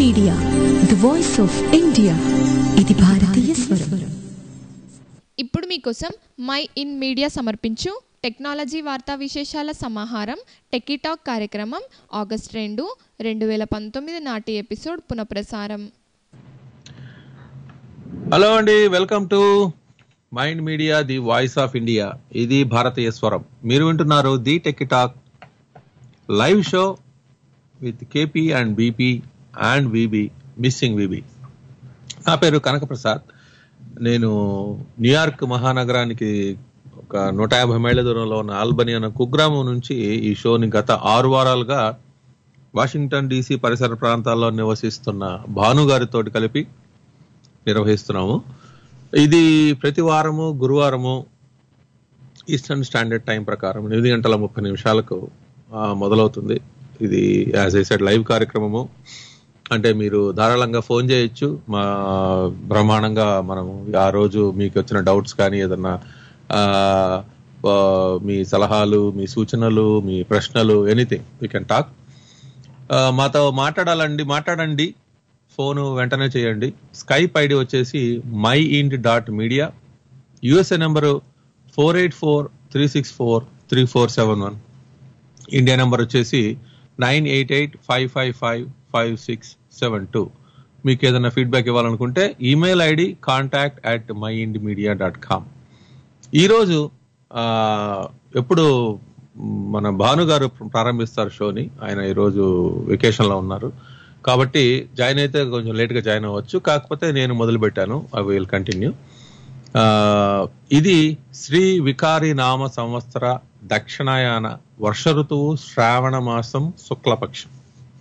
Media the voice of India ఇది భారతీయ స్వరం ఇప్పుడు మీకోసం మై ఇన్ మీడియా సమర్పించు టెక్నాలజీ వార్తా విశేషాల సమాహారం టెకీటాక్ కార్యక్రమం ఆగస్ట్ రెండు రెండు వేల పంతొమ్మిది నాటి ఎపిసోడ్ పునఃప్రసారం హలో అండి welcome to mind media the voice of India ఇది భారతీయ స్వరం మీరు వింటున్నారు the tech talk live show with KP and B P and V B missing V B నా పేరు కనకప్రసాద్ నేను న్యూయార్క్ మహానగరానికి ఒక నూట యాభై మైళ్ళ దూరంలో ఉన్న ఆల్బనీ అన్న కుగ్రామం నుంచి ఈ షోని గత ఆరు వారాలుగా వాషింగ్టన్ డీసీ పరిసర ప్రాంతాల్లో నివసిస్తున్న భాను గారితో కలిపి నిర్వహిస్తున్నాము ఇది ప్రతి వారము గురువారము ఈస్టర్న్ స్టాండర్డ్ టైం ప్రకారం ఎనిమిది గంటల ముప్పై నిమిషాలకు ఆ, మొదలవుతుంది ఇది యాజ్ ఐ సెడ్ లైవ్ కార్యక్రమము అంటే మీరు ధారాళంగా ఫోన్ చేయొచ్చు మా బ్రహ్మాండంగా మనము ఆ రోజు మీకు వచ్చిన డౌట్స్ కానీ ఏదన్నా ఆ, ఆ, మీ సలహాలు మీ సూచనలు మీ ప్రశ్నలు ఎనీథింగ్ యూ కెన్ టాక్ మాతో మాట్లాడాలండి మాట్లాడండి ఫోన్ వెంటనే చేయండి స్కైప్ ఐడి వచ్చేసి MyInd dot media USA number four eight four three six four three four seven one India number వచ్చేసి nine eight eight five five five five six seven two మీకు ఏదైనా feedback ఇవ్వాలనుకుంటే email ID contact at MyInd media dot com ఈరోజు ఆ, ఎప్పుడు మన భాను గారు ప్రారంభిస్తారు షోని ఆయన ఈరోజు వెకేషన్ లో ఉన్నారు కాబట్టి జాయిన్ అయితే కొంచెం లేట్ గా జాయిన్ అవ్వచ్చు కాకపోతే నేను మొదలు పెట్టాను ఐ విల్ కంటిన్యూ ఇది శ్రీ వికారి నామ సంవత్సర దక్షిణాయాన వర్ష ఋతువు శ్రావణ మాసం శుక్లపక్షం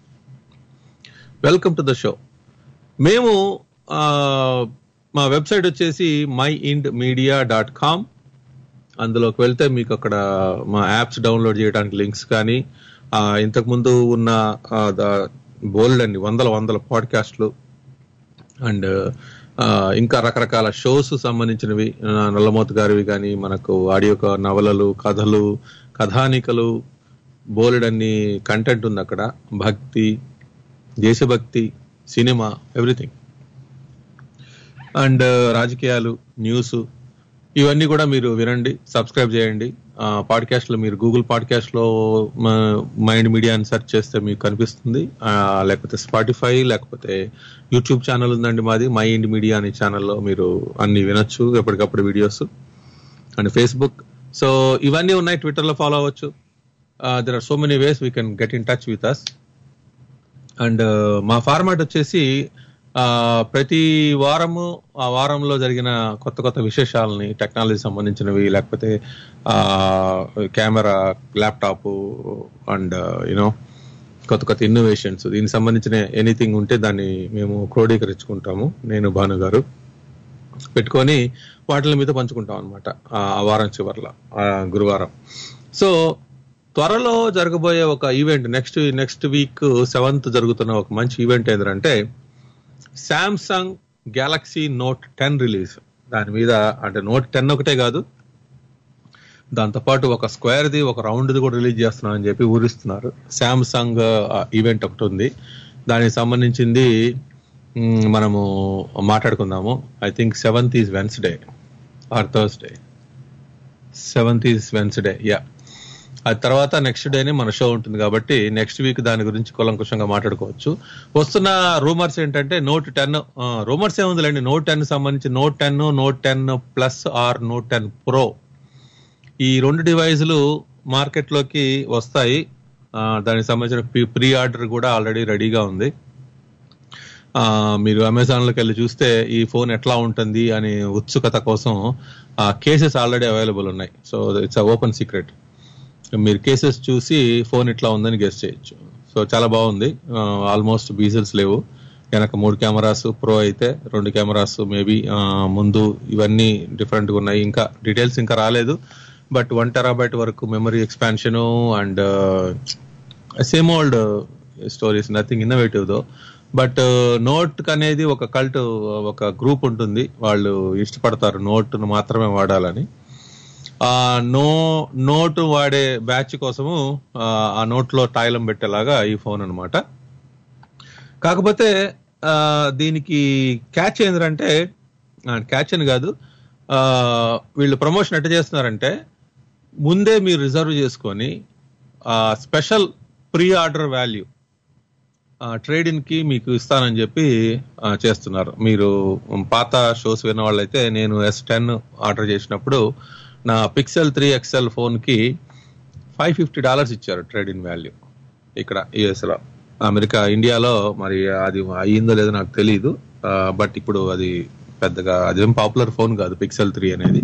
వెల్కమ్ టు ద షో మేము ఆ, మా వెబ్సైట్ వచ్చేసి MyInd media dot com అందులోకి వెళ్తే మీకు అక్కడ మా యాప్స్ డౌన్లోడ్ చేయడానికి లింక్స్ కానీ ఆ, ఇంతకుముందు ఉన్న బోల్డ్ అండి వందల వందల పాడ్కాస్ట్లు అండ్ ఇంకా రకరకాల షోస్ సంబంధించినవి ఆ, నల్లమోతు గారివి కానీ మనకు ఆడియో క- నవలలు కథలు కథానికలు బోలెడ్ అన్ని కంటెంట్ ఉంది అక్కడ భక్తి దేశభక్తి సినిమా ఎవ్రీథింగ్ అండ్ రాజకీయాలు న్యూస్ ఇవన్నీ కూడా మీరు వినండి సబ్స్క్రైబ్ చేయండి పాడ్కాస్ట్ లో మీరు గూగుల్ పాడ్కాస్ట్ లో మైండ్ మీడియా అని సెర్చ్ చేస్తే మీకు కనిపిస్తుంది ఆ, లేకపోతే స్పాటిఫై లేకపోతే యూట్యూబ్ ఛానల్ ఉందండి మాది మై ఇండ్ మీడియా అనే ఛానల్లో మీరు అన్ని వినొచ్చు ఎప్పటికప్పుడు వీడియోస్ అండ్ ఫేస్బుక్ సో ఇవన్నీ ఉన్నాయి ట్విట్టర్ లో ఫాలో అవ్వచ్చు there are so many ways we can get in touch with us and మా ఫార్మాట్ వచ్చేసి ఆ, ప్రతి వారము ఆ వారంలో జరిగిన కొత్త కొత్త విశేషాలని టెక్నాలజీ సంబంధించినవి లేకపోతే ఆ, కెమెరా ల్యాప్టాప్ అండ్ యూనో కొత్త కొత్త ఇన్నోవేషన్స్ దీనికి సంబంధించిన ఎనీథింగ్ ఉంటే దాన్ని మేము క్రోడీకరించుకుంటాము నేను భాను గారు పెట్టుకొని వాటిల మీద పంచుకుంటాం అనమాట ఆ వారం చివర్లో ఆ గురువారం సో త్వరలో జరగబోయే ఒక event next next week seventh జరుగుతున్న ఒక మంచి ఈవెంట్ ఏంటంటే Samsung Galaxy Note ten release దాని మీద అంటే నోట్ టెన్ ఒకటే కాదు దాంతోపాటు ఒక స్క్వేర్ది ఒక రౌండ్ది కూడా రిలీజ్ చేస్తున్నాం అని చెప్పి ఊరిస్తున్నారు శాంసంగ్ ఈవెంట్ ఒకటి ఉంది దానికి సంబంధించింది మ్, మనము మాట్లాడుకుందాము I think seventh is Wednesday or Thursday seventh is Wednesday yeah ఆ తర్వాత నెక్స్ట్ డేనే మన షో ఉంటుంది కాబట్టి నెక్స్ట్ వీక్ దాని గురించి కులంకుశంగా మాట్లాడుకోవచ్చు వస్తున్న రూమర్స్ ఏంటంటే నోట్ టెన్ రూమర్స్ ఏముందిలేండి నోట్ టెన్ సంబంధించి Note ten Note ten plus or Note ten pro ఈ రెండు డివైజులు మార్కెట్లోకి వస్తాయి ఆ, దానికి సంబంధించిన ప్రీ ఆర్డర్ కూడా ఆల్రెడీ రెడీగా ఉంది ఆ, మీరు అమెజాన్ లోకి వెళ్ళి చూస్తే ఈ ఫోన్ ఎట్లా ఉంటుంది అనే ఉత్సుకత కోసం కేసెస్ ఆల్రెడీ అవైలబుల్ ఉన్నాయి సో ఇట్స్ ఓపెన్ సీక్రెట్ మీరు కేసెస్ చూసి ఫోన్ ఇట్లా ఉందని గెస్ట్ చేయొచ్చు సో చాలా బాగుంది ఆల్మోస్ట్ బీజల్స్ లేవు వెనక మూడు కెమెరాస్ ప్రో అయితే రెండు కెమెరాస్ మేబీ ముందు ఇవన్నీ డిఫరెంట్గా ఉన్నాయి ఇంకా డీటెయిల్స్ ఇంకా రాలేదు బట్ వన్ టెరాబైట్ వరకు memory expansion and same old stories nothing innovative though but Note అనేది ఒక కల్ట్ ఒక గ్రూప్ ఉంటుంది వాళ్ళు ఇష్టపడతారు నోట్ మాత్రమే వాడాలని ఆ నో నోటు వాడే బ్యాచ్ కోసము ఆ, ఆ నోట్లో టాయిలం పెట్టేలాగా ఈ ఫోన్ అన్నమాట కాకపోతే ఆ, దీనికి క్యాచ్ ఏంటంటే క్యాచ్ అని కాదు ఆ, వీళ్ళు ప్రమోషన్ ఎట్ట చేస్తున్నారంటే ముందే మీరు రిజర్వ్ చేసుకొని special pre order value trading కి మీకు ఇస్తానని చెప్పి ఆ, చేస్తున్నారు మీరు పాత షోస్ విన్న వాళ్ళైతే నేను ఎస్ టెన్ ఆర్డర్ చేసినప్పుడు నా పిక్సెల్ త్రీ ఎక్స్ఎల్ ఫోన్ కి ఫైవ్ ఫిఫ్టీ డాలర్స్ ఇచ్చారు ట్రేడింగ్ వాల్యూ ఇక్కడ యుఎస్ లో అమెరికా ఇండియాలో మరి అది అయ్యిందో లేదో నాకు తెలియదు బట్ ఇప్పుడు అది పెద్దగా అదేం పాపులర్ ఫోన్ కాదు పిక్సెల్ త్రీ అనేది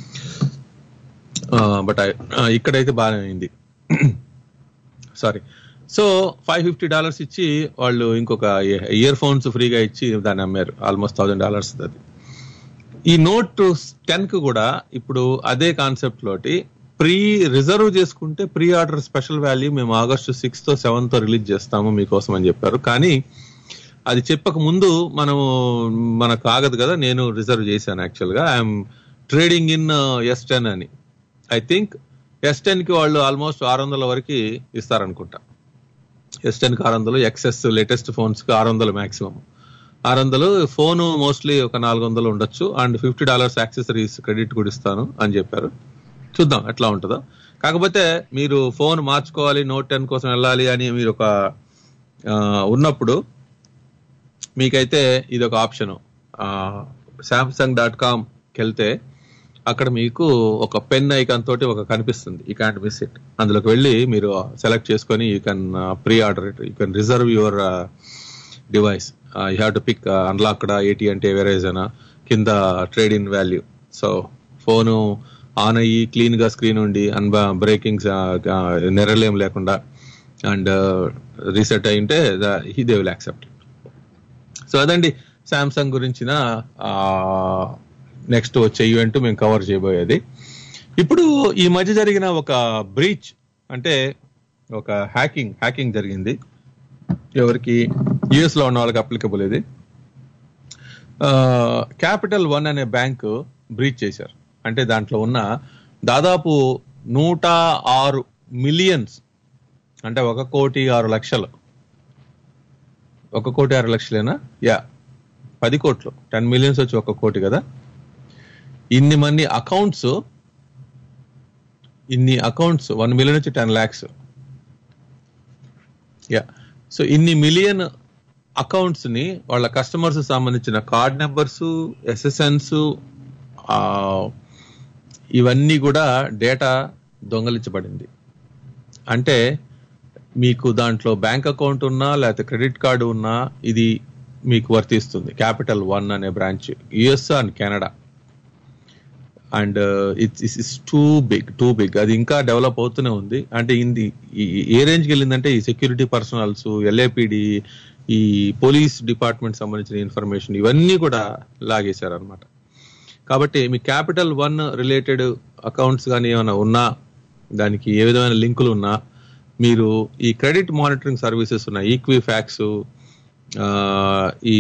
బట్ ఇక్కడైతే బాగానే అయింది sorry so five fifty dollars ఇచ్చి వాళ్ళు ఇంకొక ఇయర్ ఫోన్స్ ఫ్రీగా ఇచ్చి దాన్ని అమ్మారు ఆల్మోస్ట్ థౌసండ్ డాలర్స్ అది ఈ నోట్ టెన్ కు కూడా ఇప్పుడు అదే కాన్సెప్ట్ లోటి ప్రీ రిజర్వ్ చేసుకుంటే ప్రీ ఆర్డర్ స్పెషల్ వాల్యూ మేము ఆగస్టు సిక్స్త్ తో సెవెంత్ తో రిలీజ్ చేస్తాము మీకోసం అని చెప్పారు కానీ అది చెప్పక ముందు మనము మనకు ఆగదు కదా నేను రిజర్వ్ చేశాను యాక్చువల్ గా I'm trading in S ten అని ఐ థింక్ ఎస్ టెన్ కి వాళ్ళు ఆల్మోస్ట్ ఆరు వందల వరకు ఇస్తారనుకుంటా ఎస్ టెన్ కి ఆరు వందలు ఎక్సెస్ లేటెస్ట్ ఫోన్స్ కి ఆరు వందలు మాక్సిమం ఆరు వందలు ఫోన్ మోస్ట్లీ ఒక నాలుగు వందలు ఉండొచ్చు and fifty dollars accessories credit కూడా ఇస్తాను అని చెప్పారు చూద్దాం ఎట్లా ఉంటుందో కాకపోతే మీరు ఫోన్ మార్చుకోవాలి నోట్ టెన్ కోసం వెళ్ళాలి అని మీరు ఒక ఆ, ఉన్నప్పుడు మీకైతే ఇది ఒక ఆప్షన్ సామ్సంగ్ డాట్ కామ్కి వెళ్తే అక్కడ మీకు ఒక పెన్ ఐకాన్ తోటి ఒక కనిపిస్తుంది యూ క్యాంట్ మిస్ ఇట్ అందులోకి వెళ్ళి మీరు సెలెక్ట్ చేసుకొని you can pre order it you can reserve your device you have to pick unlocked A T అంటే ఎవరేజ్ అనా కింద trade in value so phone on అయ్యి క్లీన్ గా స్క్రీన్ ఉండి అన్బా బ్రేకింగ్స్ నెరలేం లేకుండా అండ్ రీసెట్ అయింటే he they will accept so అదండి శాంసంగ్ గురించిన నెక్స్ట్ వచ్చే ఈవెంట్ మేము కవర్ చేయబోయేది ఇప్పుడు ఈ మధ్య జరిగిన ఒక బ్రీచ్ అంటే ఒక హ్యాకింగ్ హ్యాకింగ్ జరిగింది ఎవరికి యుఎస్ లో ఉన్న వాళ్ళకి అప్లికబుల్ ఇది క్యాపిటల్ వన్ అనే బ్యాంక్ బ్రీచ్ చేశారు అంటే దాంట్లో ఉన్న దాదాపు నూట ఆరు మిలియన్స్ అంటే ఒక కోటి ఆరు లక్షలు ఒక కోటి ఆరు లక్షలేనా యా పది కోట్లు టెన్ మిలియన్స్ వచ్చి ఒక కోటి కదా ఇన్ని మంది అకౌంట్స్ ఇన్ని అకౌంట్స్ వన్ మిలియన్ వచ్చి టెన్ ల్యాక్స్ యా సో ఇన్ని మిలియన్ అకౌంట్స్ ని వాళ్ళ కస్టమర్స్ సంబంధించిన కార్డ్ నెంబర్స్ ఎస్ఎస్ఎన్స్ ఇవన్నీ కూడా డేటా దొంగలించబడింది అంటే మీకు దాంట్లో బ్యాంక్ అకౌంట్ ఉన్నా లేకపోతే క్రెడిట్ కార్డు ఉన్నా ఇది మీకు వర్తిస్తుంది క్యాపిటల్ వన్ అనే branch US and Canada and it's is too big too big అది ఇంకా డెవలప్ అవుతూనే ఉంది అంటే ఇది ఈ- ఏ రేంజ్కి వెళ్ళిందంటే ఈ సెక్యూరిటీ పర్సనల్స్ ఎల్ఏపిడి ఈ పోలీస్ డిపార్ట్మెంట్ సంబంధించిన ఇన్ఫర్మేషన్ ఇవన్నీ కూడా లాగేశారు అనమాట కాబట్టి మీ క్యాపిటల్ వన్ రిలేటెడ్ అకౌంట్స్ కానీ ఏమైనా ఉన్నా దానికి ఏ విధమైన లింకులు ఉన్నా మీరు ఈ క్రెడిట్ మానిటరింగ్ సర్వీసెస్ ఉన్నాయి ఈక్విఫాక్స్ ఈ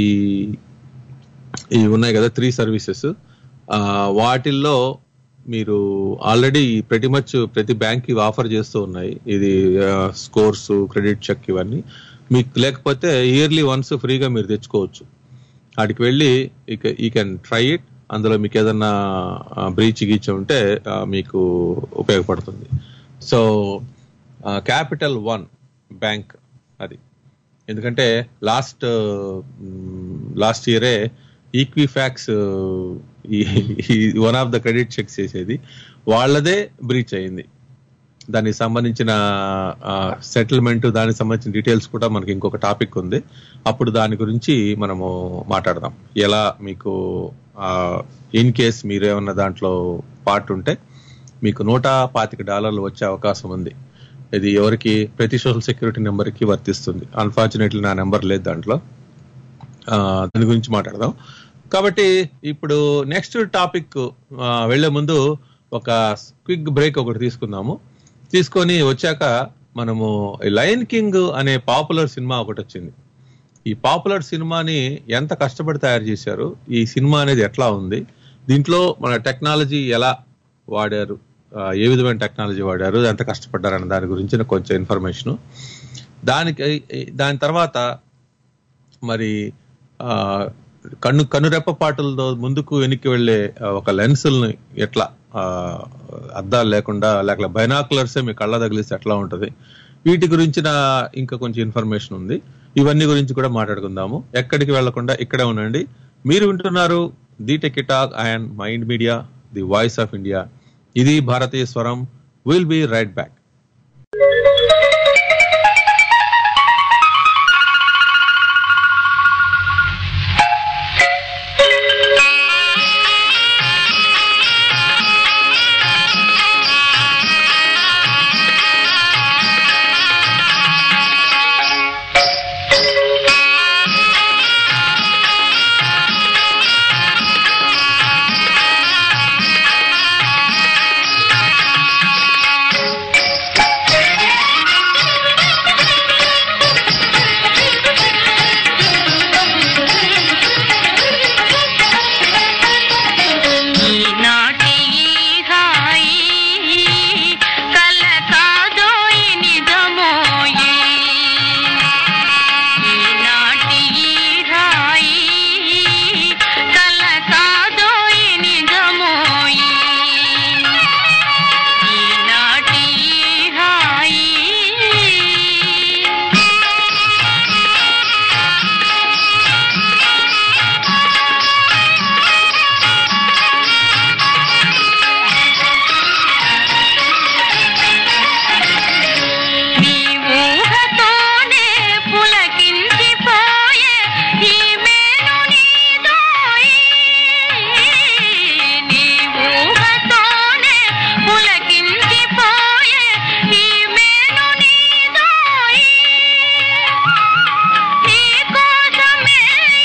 ఈ ఉన్నాయి కదా త్రీ సర్వీసెస్ వాటిల్లో మీరు ఆల్రెడీ ప్రతి మచ్ ప్రతి బ్యాంక్ ఇవి ఆఫర్ చేస్తూ ఉన్నాయి ఇది స్కోర్స్ క్రెడిట్ చెక్ ఇవన్నీ మీకు లేకపోతే ఇయర్లీ వన్స్ ఫ్రీగా మీరు తెచ్చుకోవచ్చు వాటికి వెళ్ళి ఇక ఈ కెన్ ట్రై ఇట్ అందులో మీకు ఏదన్నా బ్రీచ్ గీచ్ ఉంటే ఆ, మీకు ఉపయోగపడుతుంది సో క్యాపిటల్ వన్ బ్యాంక్ అది ఎందుకంటే లాస్ట్ లాస్ట్ ఇయరే Equifax one of the credit checks చేసేది వాళ్ళదే బ్రీచ్ అయింది దానికి సంబంధించిన సెటిల్మెంట్ దానికి సంబంధించిన డీటెయిల్స్ కూడా మనకి ఇంకొక టాపిక్ ఉంది అప్పుడు దాని గురించి మనము మాట్లాడదాం ఎలా మీకు ఇన్ కేస్ మీరు ఏమన్నా దాంట్లో పార్ట్ ఉంటే మీకు నూట పాతిక డాలర్లు వచ్చే అవకాశం ఉంది ఇది ఎవరికి ప్రతి సోషల్ సెక్యూరిటీ నెంబర్కి వర్తిస్తుంది అన్ఫార్చునేట్లీ నా నెంబర్ లేదు దాంట్లో ఆ, దాని గురించి మాట్లాడదాం కాబట్టి ఇప్పుడు నెక్స్ట్ టాపిక్ వెళ్లే ముందు ఒక క్విక్ బ్రేక్ ఒకటి తీసుకుందాము తీసుకొని వచ్చాక మనము లయన్ కింగ్ అనే పాపులర్ సినిమా ఒకటి వచ్చింది ఈ పాపులర్ సినిమాని ఎంత కష్టపడి తయారు చేశారు ఈ సినిమా అనేది ఎట్లా ఉంది దీంట్లో మన టెక్నాలజీ ఎలా వాడారు ఆ, ఏ విధమైన టెక్నాలజీ వాడారు ఎంత కష్టపడ్డారు అనే దాని గురించిన కొంచెం ఇన్ఫర్మేషన్ దానికి దాని తర్వాత మరి ఆ, కన్ను కనురెప్ప పాటలతో ముందుకు వెనక్కి వెళ్లే ఆ, ఒక లెన్సుల్ని ఎట్లా ఆ, అద్దాలు లేకుండా లేక బైనాకులర్స్ మీ కళ్ళ తగిలిస్తే ఎట్లా ఉంటది వీటి గురించిన ఇంకా కొంచెం ఇన్ఫర్మేషన్ ఉంది ఇవన్నీ గురించి కూడా మాట్లాడుకుందాము ఎక్కడికి వెళ్లకుండా ఇక్కడే ఉండండి మీరు వింటున్నారు the Techie Talk and Mind media the voice of India ఇది భారతీయ స్వరం విల్ బి రైట్ బ్యాక్ ఈనాటి ఈ హాయి కల కాదోయి నిజమోయి ఈనాటి ఈ హాయి కల కాదోయి నిజమోయి ఈనాటి ఈ హాయి నీ ఊహతోనే పులకించిపోయే ఈ మేను నీదోయి నీ ఊహతోనే పులకించిపోయే ఈ మేను నీదోయి నీ కోసమే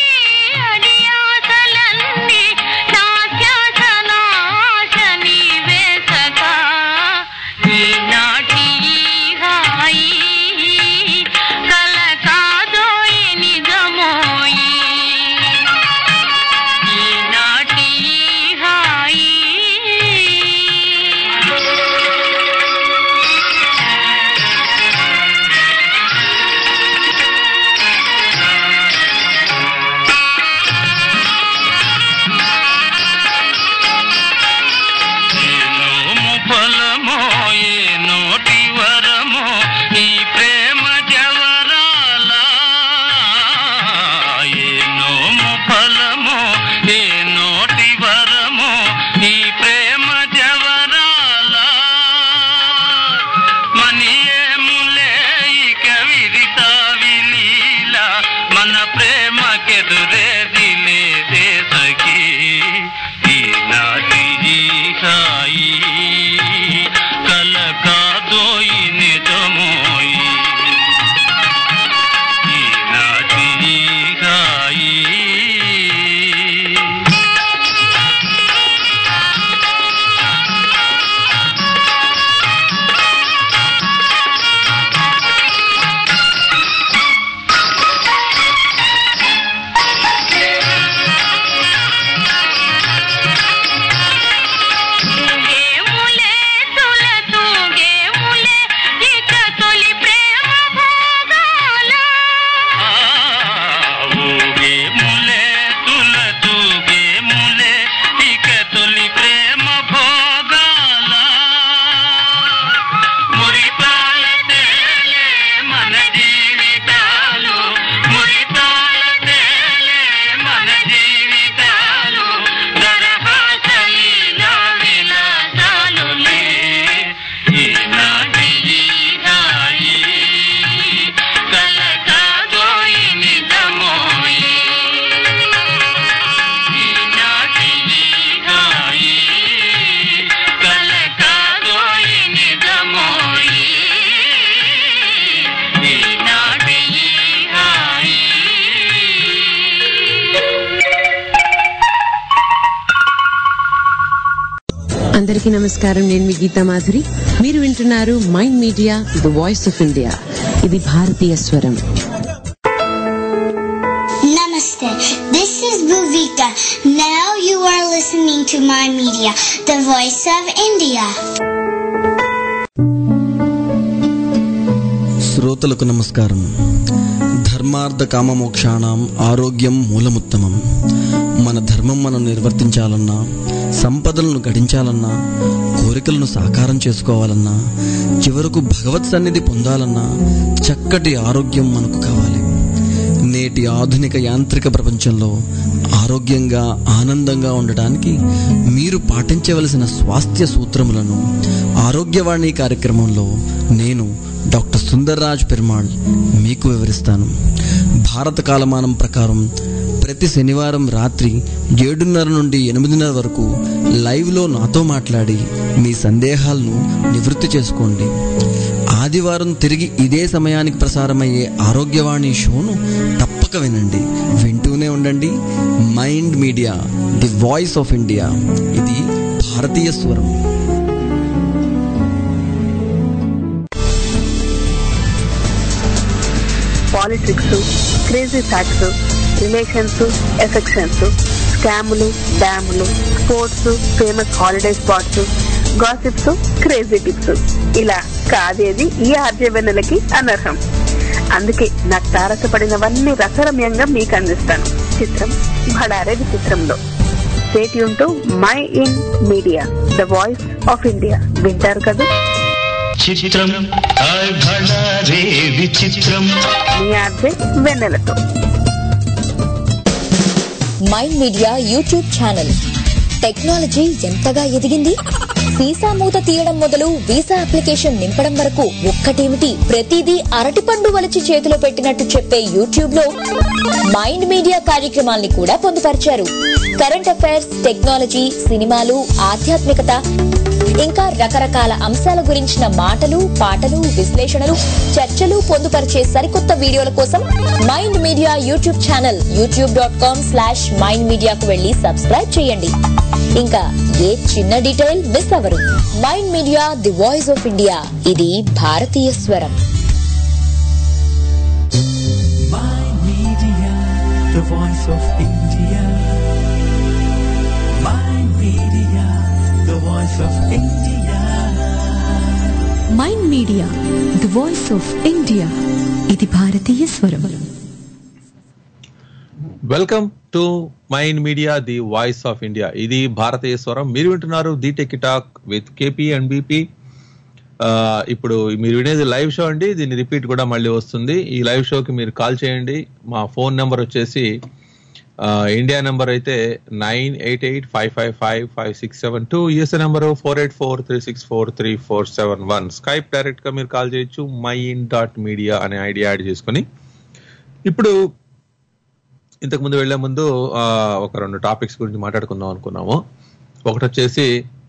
అడియాసలన్నీ నా ధ్యాసనాశ నీవే సఖా ఈనాటి ఈ హాయి కల కాదోయి నిజమోయి ఈనాటి ఈ హాయి ఏనోము ఫలమో ఏ నోటి వరమో ఈ ప్రేమ జవరాల ఏనోము ఫలమో ఏ నోటి వరమో ఈ ప్రేమ జవరాల మనియేములే ఇక విరితా విలీల మన ప్రేమకెదురేది లేదే సఖీ ఈనాటి ఈ హాయి కల కాదోయి నిజమోయి ఈనాటి ఈ హాయి తూగేములే తుల తూగేములే ఇక తొలి ప్రేమ భోగాల ఊగే ములే తుల తూగే ములే ఇక తొలి ప్రేమ భోగాల మురిపాల తేలే మన జీవితాలు మురిపాల తేలే మన జీవితాలు దరహాస లీలా విలాసాలులే ఈనాటి ఈ హాయి కల కాదోయి నిజమోయి ఈనాటి ఈ హాయి కల కాదోయి నిజమోయి ఈనాటి ఈ హాయి అందరికీ నమస్కారం నేను మీ గీతా మాధురి మీరు వింటున్నారు Mind media the voice of India ఇది భారతీయ స్వరం Namaste. This is Bhuvika. Now you are listening to my media, the voice of India. శ్రోతలకు నమస్కారం ధర్మార్థ కామమోక్షాణం ఆరోగ్యం మూలముత్తమం మన ధర్మం మనం నిర్వర్తించాలన్నా సంపదలను గడించాలన్నా కోరికలను సాకారం చేసుకోవాలన్నా చివరకు భగవత్ సన్నిధి పొందాలన్నా చక్కటి ఆరోగ్యం మనకు కావాలి నేటి ఆధునిక యాంత్రిక ప్రపంచంలో ఆరోగ్యంగా ఆనందంగా ఉండటానికి మీరు పాటించవలసిన స్వాస్థ్య సూత్రములను ఆరోగ్యవాణి కార్యక్రమంలో నేను డాక్టర్ సుందర్రాజ్ పెరుమాళ్ మీకు వివరిస్తాను భారత కాలమానం ప్రకారం ప్రతి శనివారం రాత్రి ఏడున్నర నుండి ఎనిమిదిన్నర వరకు లైవ్లో నాతో మాట్లాడి మీ సందేహాలను నివృత్తి చేసుకోండి ఆదివారం తిరిగి ఇదే సమయానికి ప్రసారమయ్యే ఆరోగ్యవాణి షోను తప్పక వినండి వింటూనే ఉండండి Mind media the voice of India ఇది భారతీయ స్వరం politics crazy facts relations affections స్కాములు డ్యాములు sports famous holiday spots gossips crazy tips ఇలా కాదేది ఈ ఆర్జవెన్నెలకి అనర్హం అందుకే నాకు తారసపడినవన్నీ రసరమ్యంగా మీకు అందిస్తాను చిత్రం భడారే విచిత్రంలో stay tuned to my in Media the voice of India వింటారు కదా చిత్రం హాయ్ భళా రే విచిత్రం మీ ఆర్జే వెన్నెలతో Mind Media YouTube channel technology ఎంతగా ఎదిగింది వీసా మూత తీయడం మొదలు వీసా అప్లికేషన్ నింపడం వరకు ఒక్కటేమిటి ప్రతిదీ అరటిపండు వలిచి చేతిలో పెట్టినట్టు చెప్పే యూట్యూబ్ లో మైండ్ మీడియా కార్యక్రమాల్ని కూడా పొందుపరిచారు కరెంట్ అఫైర్స్ టెక్నాలజీ సినిమాలు ఆధ్యాత్మికత ఇంకా రకరకాల అంశాల గురించిన మాటలు పాటలు విశ్లేషణలు చర్చలు పొందుపరిచే సరికొత్త వీడియోల కోసం Mind Media YouTube channel YouTube dot com slash Mind మీడియాకు వెళ్లి సబ్స్క్రైబ్ చేయండి ఇంకా ఏ చిన్న డీటెయిల్ మిస్ అవరు Mind media the voice of India ఇది భారతీయ స్వరం the voice of India. My media, the voice of India. Mind media the voice of India ఇది భారతీయ స్వరం welcome to mind media the voice of India ఇది భారతీయ స్వరం మీరు వింటున్నారు the tech Talk with KP and BP ఇప్పుడు మీరు వినేది లైవ్ షో అండి దీని రిపీట్ కూడా మళ్ళీ వస్తుంది ఈ లైవ్ షోకి మీరు కాల్ చేయండి మా ఫోన్ నెంబర్ వచ్చేసి ఆ, ఇండియా నెంబర్ అయితే nine eight eight five five five five six seven two USA number four eight four three six four three four seven one Skype direct గా మీరు కాల్ చేయొచ్చు మై ఇన్ డాట్ మీడియా అనే ID add చేసుకొని ఇప్పుడు ఇంతకు ముందు వెళ్లే ముందు ఆ, ఒక రెండు టాపిక్స్ గురించి మాట్లాడుకుందాం అనుకున్నాము ఒకటి వచ్చేసి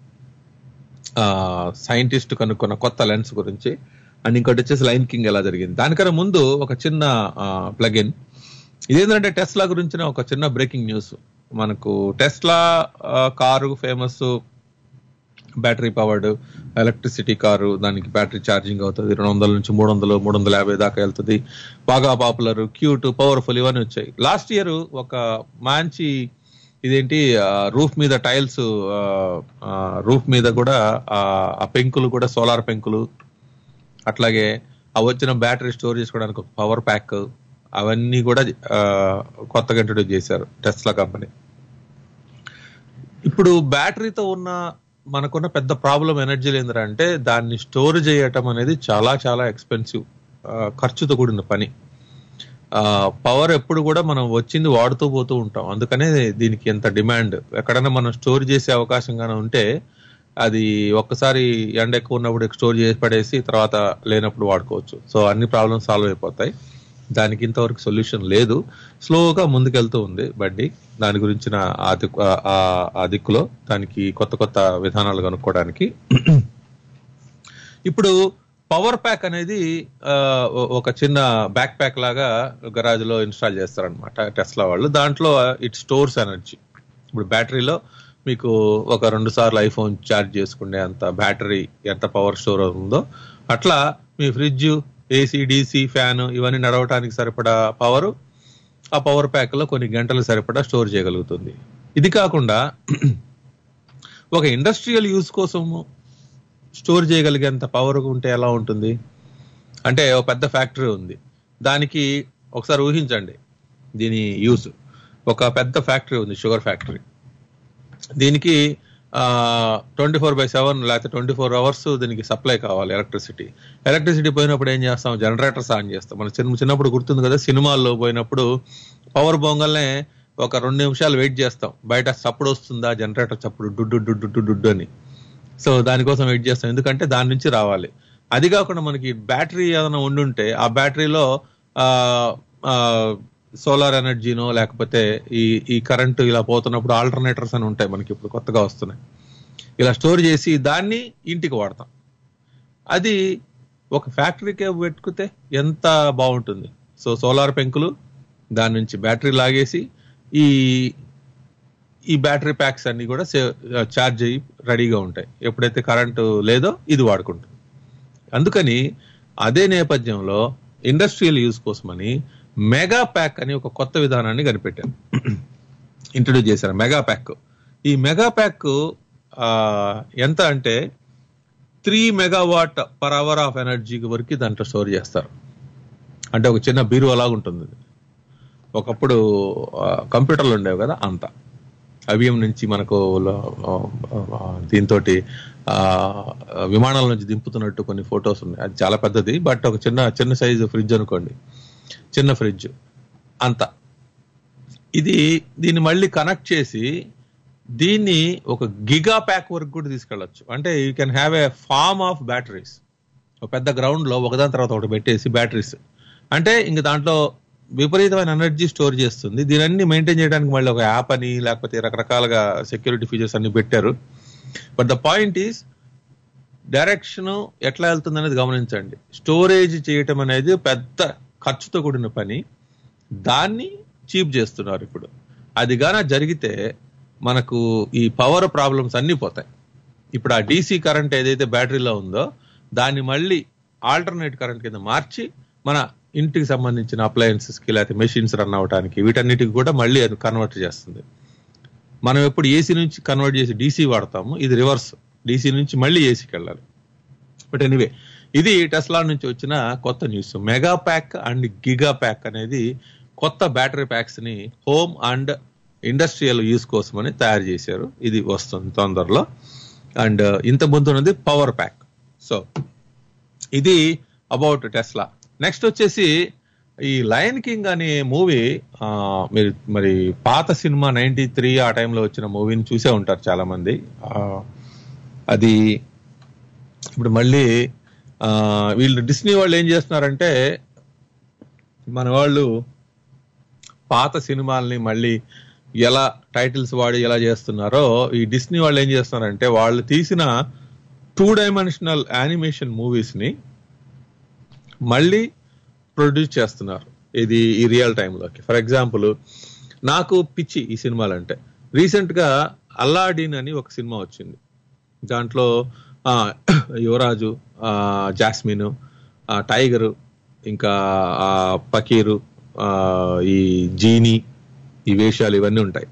సైంటిస్ట్ కనుక్కున్న కొత్త లెన్స్ గురించి అండ్ ఇంకోటి వచ్చేసి లైన్ కింగ్ ఎలా జరిగింది దానికన్నా ముందు ఒక చిన్న ప్లగిన్ ఇదేంటంటే టెస్లా గురించిన ఒక చిన్న బ్రేకింగ్ న్యూస్ మనకు Tesla car famous battery powered electricity car దానికి బ్యాటరీ ఛార్జింగ్ అవుతుంది రెండు వందల నుంచి మూడు వందలు మూడు వందల యాభై దాకా వెళ్తుంది బాగా పాపులర్ క్యూట్ పవర్ఫుల్ ఇవన్నీ వచ్చాయి లాస్ట్ ఇయర్ ఒక మంచి ఇదేంటి రూఫ్ మీద టైల్స్ రూఫ్ మీద కూడా ఆ, ఆ పెంకులు కూడా సోలార్ పెంకులు అట్లాగే ఆ వచ్చిన బ్యాటరీ స్టోర్ చేసుకోవడానికి ఒక పవర్ ప్యాక్ అవన్నీ కూడా ఆ, కొత్తగా ఇంట్రొడ్యూస్ చేశారు టెస్లా కంపెనీ ఇప్పుడు బ్యాటరీతో ఉన్న మనకున్న పెద్ద ప్రాబ్లం ఎనర్జీ లేదురా అంటే దాన్ని స్టోర్ చేయటం అనేది చాలా చాలా ఎక్స్పెన్సివ్ ఖర్చుతో కూడిన పని పవర్ ఎప్పుడు కూడా మనం వచ్చింది వాడుతూ పోతూ ఉంటాం అందుకనే దీనికి ఎంత డిమాండ్ ఎక్కడైనా మనం స్టోర్ చేసే అవకాశం గానీ ఉంటే అది ఒక్కసారి ఎండ ఎక్కువ ఉన్నప్పుడు స్టోర్ చేసి పడేసి తర్వాత లేనప్పుడు వాడుకోవచ్చు సో అన్ని ప్రాబ్లమ్స్ సాల్వ్ అయిపోతాయి దానికి ఇంతవరకు సొల్యూషన్ లేదు స్లోగా ముందుకెళ్తూ ఉంది బండి దాని గురించిన ఆ దిక్కు ఆ- ఆ- ఆ దిక్కులో దానికి కొత్త కొత్త విధానాలు కనుక్కోవడానికి ఇప్పుడు పవర్ ప్యాక్ అనేది ఆ, ఒ- ఒక చిన్న బ్యాక్ ప్యాక్ లాగా గరాజ్ లో ఇన్స్టాల్ చేస్తారనమాట టెస్లా వాళ్ళు దాంట్లో ఇట్ స్టోర్స్ ఎనర్జీ ఇప్పుడు బ్యాటరీలో మీకు ఒక రెండు సార్లు ఐఫోన్ ఛార్జ్ చేసుకునే అంత బ్యాటరీ ఎంత పవర్ స్టోర్ ఉందో అట్లా మీ ఫ్రిడ్జ్ ఏసీ డీసీ ఫ్యాన్ ఇవన్నీ నడవటానికి సరిపడా పవర్ ఆ పవర్ ప్యాక్ లో కొన్ని గంటలు సరిపడా స్టోర్ చేయగలుగుతుంది ఇది కాకుండా ఒక ఇండస్ట్రియల్ యూజ్ కోసము స్టోర్ చేయగలిగేంత పవర్ ఉంటే ఎలా ఉంటుంది అంటే ఒక పెద్ద ఫ్యాక్టరీ ఉంది దానికి ఒకసారి ఊహించండి దీని యూజ్ ఒక పెద్ద ఫ్యాక్టరీ ఉంది షుగర్ ఫ్యాక్టరీ దీనికి ట్వంటీ ఫోర్ బై సెవెన్ లేకపోతే ట్వంటీ ఫోర్ అవర్స్ దీనికి సప్లై కావాలి ఎలక్ట్రిసిటీ ఎలక్ట్రిసిటీ పోయినప్పుడు ఏం చేస్తాం జనరేటర్స్ ఆన్ చేస్తాం మన చిన్న చిన్నప్పుడు గుర్తుంది కదా సినిమాల్లో పోయినప్పుడు పవర్ బొంగల్నే ఒక రెండు నిమిషాలు వెయిట్ చేస్తాం బయట చప్పుడు వస్తుందా జనరేటర్ చప్పుడు డుడ్డు డుడ్డు డుడ్డు డుడ్డు అని సో దానికోసం వెయిట్ చేస్తాం ఎందుకంటే దాని నుంచి రావాలి అది కాకుండా మనకి బ్యాటరీ ఏదైనా ఉండుంటే ఆ బ్యాటరీలో సోలార్ ఎనర్జీనో లేకపోతే ఈ ఈ కరెంటు ఇలా పోతున్నప్పుడు ఆల్టర్నేటర్స్ అని ఉంటాయి మనకి ఇప్పుడు కొత్తగా వస్తున్నాయి ఇలా స్టోర్ చేసి దాన్ని ఇంటికి వాడతాం అది ఒక ఫ్యాక్టరీకే పెట్టుకుతే ఎంత బాగుంటుంది సో సోలార్ పెంకులు దాని నుంచి బ్యాటరీ లాగేసి ఈ ఈ బ్యాటరీ ప్యాక్స్ అన్ని కూడా సేవ్ ఛార్జ్ అయ్యి రెడీగా ఉంటాయి ఎప్పుడైతే కరెంటు లేదో ఇది వాడుకుంటుంది అందుకని అదే నేపథ్యంలో ఇండస్ట్రియల్ యూజ్ కోసమని మెగా ప్యాక్ అని ఒక కొత్త విధానాన్ని కనిపెట్టారు ఇంట్రడ్యూస్ చేశారు మెగా ప్యాక్ ఈ మెగా ప్యాక్ ఎంత అంటే three megawatt per hour of energy వరకు దాంట్లో స్టోర్ చేస్తారు అంటే ఒక చిన్న బీరు అలాగా ఉంటుంది ఇది. ఒకప్పుడు కంప్యూటర్లు ఉండేవి కదా అంత అవియం నుంచి మనకు దీంతో విమానాల నుంచి దింపుతున్నట్టు కొన్ని ఫొటోస్ ఉన్నాయి అది చాలా పెద్దది బట్ ఒక చిన్న చిన్న సైజు ఫ్రిడ్జ్ అనుకోండి చిన్న ఫ్రిడ్జ్ అంత ఇది దీన్ని మళ్ళీ కనెక్ట్ చేసి దీన్ని ఒక గిగా ప్యాక్ వరకు కూడా తీసుకెళ్ళొచ్చు అంటే you can have a farm of batteries ఒక పెద్ద గ్రౌండ్ లో ఒకదాని తర్వాత ఒకటి పెట్టేసి బ్యాటరీస్ అంటే ఇంక దాంట్లో విపరీతమైన ఎనర్జీ స్టోర్ చేస్తుంది దీనన్ని మెయింటైన్ చేయడానికి మళ్ళీ ఒక యాప్ అని లేకపోతే రకరకాలుగా సెక్యూరిటీ ఫీచర్స్ అన్ని పెట్టారు but the point is direction ఎట్లా వెళ్తుంది అనేది గమనించండి స్టోరేజ్ చేయటం అనేది పెద్ద ఖర్చుతో కూడిన పని దాన్ని చీప్ చేస్తున్నారు ఇప్పుడు అది గాన జరిగితే మనకు ఈ పవర్ ప్రాబ్లమ్స్ అన్ని పోతాయి ఇప్పుడు ఆ డీసీ కరెంట్ ఏదైతే బ్యాటరీలో ఉందో దాన్ని మళ్ళీ ఆల్టర్నేట్ కరెంట్ కింద మార్చి మన ఇంటికి సంబంధించిన అప్లయన్సెస్ కి లేకపోతే మెషిన్స్ రన్ అవడానికి వీటన్నిటికి కూడా మళ్ళీ అది కన్వర్ట్ చేస్తుంది మనం ఎప్పుడు ఏసీ నుంచి కన్వర్ట్ చేసి డీసీ వాడతాము ఇది రివర్స్ డీసీ నుంచి మళ్ళీ ఏసీకి వెళ్ళాలి బట్ ఎనీవే ఇది టెస్లా నుంచి వచ్చిన కొత్త news mega pack and giga pack అనేది కొత్త బ్యాటరీ ప్యాక్స్ ని హోమ్ అండ్ ఇండస్ట్రియల్ యూస్ కోసమని తయారు చేశారు ఇది వస్తుంది తొందరలో అండ్ ఇంత ముందు ఉన్నది పవర్ ప్యాక్ సో ఇది అబౌట్ టెస్లా నెక్స్ట్ వచ్చేసి ఈ లయన్ కింగ్ అనే మూవీ మీరు మరి పాత సినిమా నైన్టీ త్రీ ఆ టైంలో వచ్చిన మూవీని చూసే ఉంటారు చాలా మంది ఆ, అది ఇప్పుడు మళ్ళీ ఆ, వీళ్ళు డిస్నీ వాళ్ళు ఏం చేస్తున్నారంటే మన వాళ్ళు పాత సినిమాల్ని మళ్ళీ ఎలా టైటిల్స్ వాడి ఎలా చేస్తున్నారో ఈ డిస్నీ వాళ్ళు ఏం చేస్తున్నారంటే వాళ్ళు తీసిన టూ డైమెన్షనల్ యానిమేషన్ మూవీస్ ని మళ్ళీ ప్రొడ్యూస్ చేస్తున్నారు ఇది ఈ రియల్ టైంలోకి ఫర్ ఎగ్జాంపుల్ నాకు పిచ్చి ఈ సినిమాలంటే రీసెంట్ గా అల్లాడిన్ అని ఒక సినిమా వచ్చింది దాంట్లో ఆ, యువరాజు ఆ, జాస్మిన్ ఆ, టైగరు ఇంకా ఆ పకీరు ఆ, ఈ జీని ఈ వేషాలు ఇవన్నీ ఉంటాయి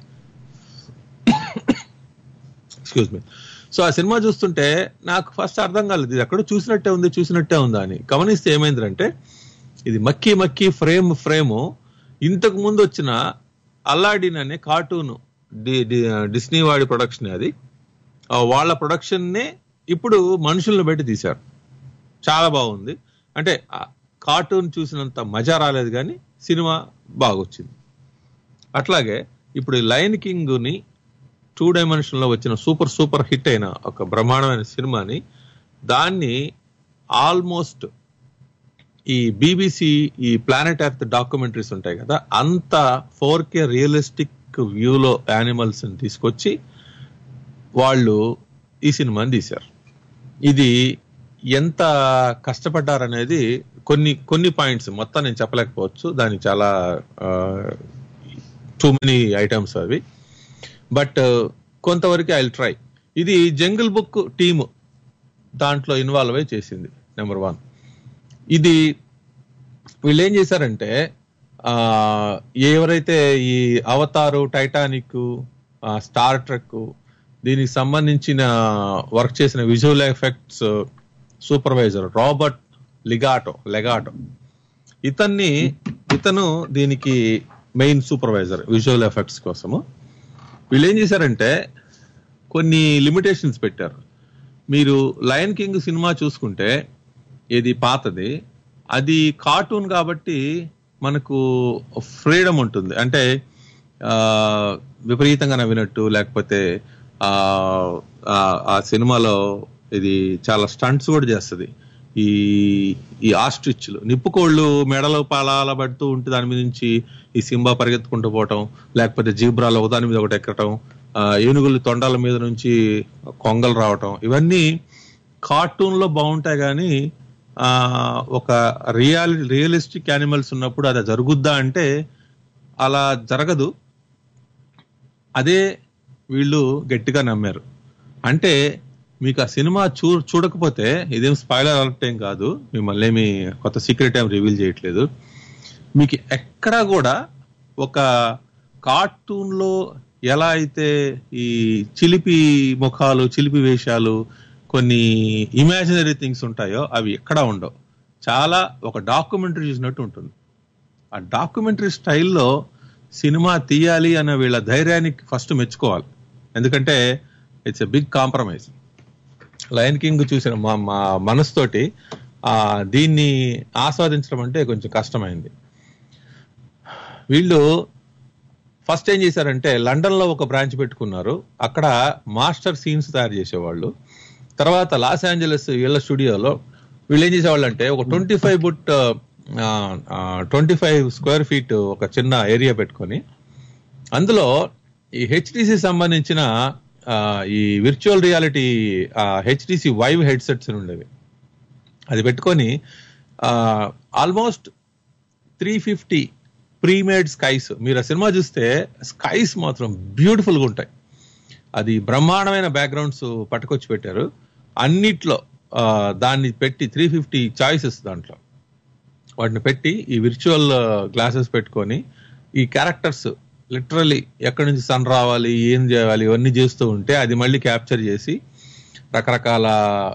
ఎక్స్క్యూజ్ మీ సో ఆ సినిమా చూస్తుంటే నాకు ఫస్ట్ అర్థం కాలేదు ఇది ఎక్కడో చూసినట్టే ఉంది చూసినట్టే ఉందా అని గమనిస్తే ఏమైందంటే ఇది మక్కీ మక్కీ ఫ్రేమ్ ఫ్రేమ్ ఇంతకు ముందు వచ్చిన అల్లాడిన్ అనే కార్టూన్ డిస్నీ వాడి ప్రొడక్షన్ అది ఆ వాళ్ళ ప్రొడక్షన్ నే ఇప్పుడు మనుషులను పెట్టి తీశారు చాలా బాగుంది అంటే కార్టూన్ చూసినంత మజా రాలేదు కానీ సినిమా బాగొచ్చింది అట్లాగే ఇప్పుడు లయన్ కింగ్ ని టూ డైమెన్షన్ లో వచ్చిన సూపర్ సూపర్ హిట్ అయిన ఒక బ్రహ్మాండమైన సినిమాని దాన్ని ఆల్మోస్ట్ ఈ బీబీసీ ఈ ప్లానెట్ ఎర్త్ డాక్యుమెంటరీస్ ఉంటాయి కదా అంత ఫోర్ కే రియలిస్టిక్ వ్యూలో యానిమల్స్ ని తీసుకొచ్చి వాళ్ళు ఈ సినిమాని తీశారు ఇది ఎంత కష్టపడ్డారనేది కొన్ని కొన్ని పాయింట్స్ మొత్తం నేను చెప్పలేకపోవచ్చు దానికి చాలా టూ మెనీ ఐటమ్స్ అవి బట్ కొంతవరకు ఐ ట్రై ఇది జంగిల్ బుక్ టీమ్ దాంట్లో ఇన్వాల్వ్ అయి చేసింది నెంబర్ వన్ ఇది వీళ్ళు ఏం చేశారంటే ఆ ఎవరైతే ఈ అవతారు టైటానిక్ స్టార్ ట్రెక్ దీనికి సంబంధించిన వర్క్ చేసిన visual effects supervisor Robert Legato Legato ఇతన్ని ఇతను దీనికి మెయిన్ సూపర్వైజర్ విజువల్ ఎఫెక్ట్స్ కోసము వీళ్ళు ఏం చేశారంటే కొన్ని లిమిటేషన్స్ పెట్టారు మీరు లయన్ కింగ్ సినిమా చూసుకుంటే ఇది పాతది అది కార్టూన్ కాబట్టి మనకు ఫ్రీడమ్ ఉంటుంది అంటే ఆ, విపరీతంగా నవ్వినట్టు లేకపోతే ఆ ఆ- ఆ సినిమాలో ఇది చాలా స్టంట్స్ కూడా చేస్తుంది ఈ ఈ ఆస్ట్రిచ్లు నిప్పుకోళ్ళు మెడలో పాలాల పడుతూ ఉంటే దాని మీద నుంచి ఈ సింబా పరిగెత్తుకుంటూ పోవటం లేకపోతే జీబ్రాలు ఒకదాని మీద ఒకటి ఎక్కటం ఆ, ఏనుగులు తొండాల మీద నుంచి కొంగలు రావటం ఇవన్నీ కార్టూన్ లో బాగుంటాయి కానీ ఆ, ఒక రియల్ రియలిస్టిక్ యానిమల్స్ ఉన్నప్పుడు అది జరుగుద్దా అంటే అలా జరగదు అదే వీళ్ళు గట్టిగా నమ్మారు అంటే మీకు ఆ సినిమా చూ చూడకపోతే ఇదేం స్పాయిలర్ అలర్ట్ ఏం కాదు మిమ్మల్ని ఏమి కొత్త సీక్రెట్ ఏం రివీల్ చేయట్లేదు మీకు ఎక్కడా కూడా ఒక కార్టూన్ లో ఎలా అయితే ఈ చిలిపి ముఖాలు చిలిపి వేషాలు కొన్ని ఇమాజినరీ థింగ్స్ ఉంటాయో అవి ఎక్కడా ఉండవు చాలా ఒక డాక్యుమెంటరీ చూసినట్టు ఉంటుంది ఆ డాక్యుమెంటరీ స్టైల్లో సినిమా తీయాలి అన్న వీళ్ళ ధైర్యానికి ఫస్ట్ మెచ్చుకోవాలి ఎందుకంటే it's a big compromise Lion King చూసిన మా మా మనసుతోటి ఆ దీన్ని ఆస్వాదించడం అంటే కొంచెం కష్టమైంది వీళ్ళు ఫస్ట్ ఏం చేశారంటే లండన్ లో ఒక బ్రాంచ్ పెట్టుకున్నారు అక్కడ మాస్టర్ సీన్స్ తయారు చేసేవాళ్ళు తర్వాత లాస్ ఏంజలస్ వీళ్ళ స్టూడియోలో వీళ్ళు ఏం చేసేవాళ్ళు అంటే ఒక twenty five by twenty five square feet ఒక చిన్న ఏరియా పెట్టుకొని అందులో ఈ హెచ్డిసి సంబంధించిన ఆ, ఈ virtual reality HTC Vive headsets ఉండేవి అది పెట్టుకొని almost three fifty premade skies మీరు ఆ సినిమా చూస్తే స్కైస్ మాత్రం బ్యూటిఫుల్ గా ఉంటాయి అది బ్రహ్మాండమైన బ్యాక్గ్రౌండ్స్ పట్టుకొచ్చి పెట్టారు అన్నిట్లో ఆ, దాన్ని పెట్టి త్రీ ఫిఫ్టీ చాయిసెస్ దాంట్లో వాటిని పెట్టి ఈ విర్చువల్ గ్లాసెస్ పెట్టుకొని ఈ క్యారెక్టర్స్ లిటరలీ ఎక్కడి నుంచి సన్ రావాలి ఏం చేయాలి ఇవన్నీ చేస్తూ ఉంటే అది మళ్ళీ క్యాప్చర్ చేసి రకరకాల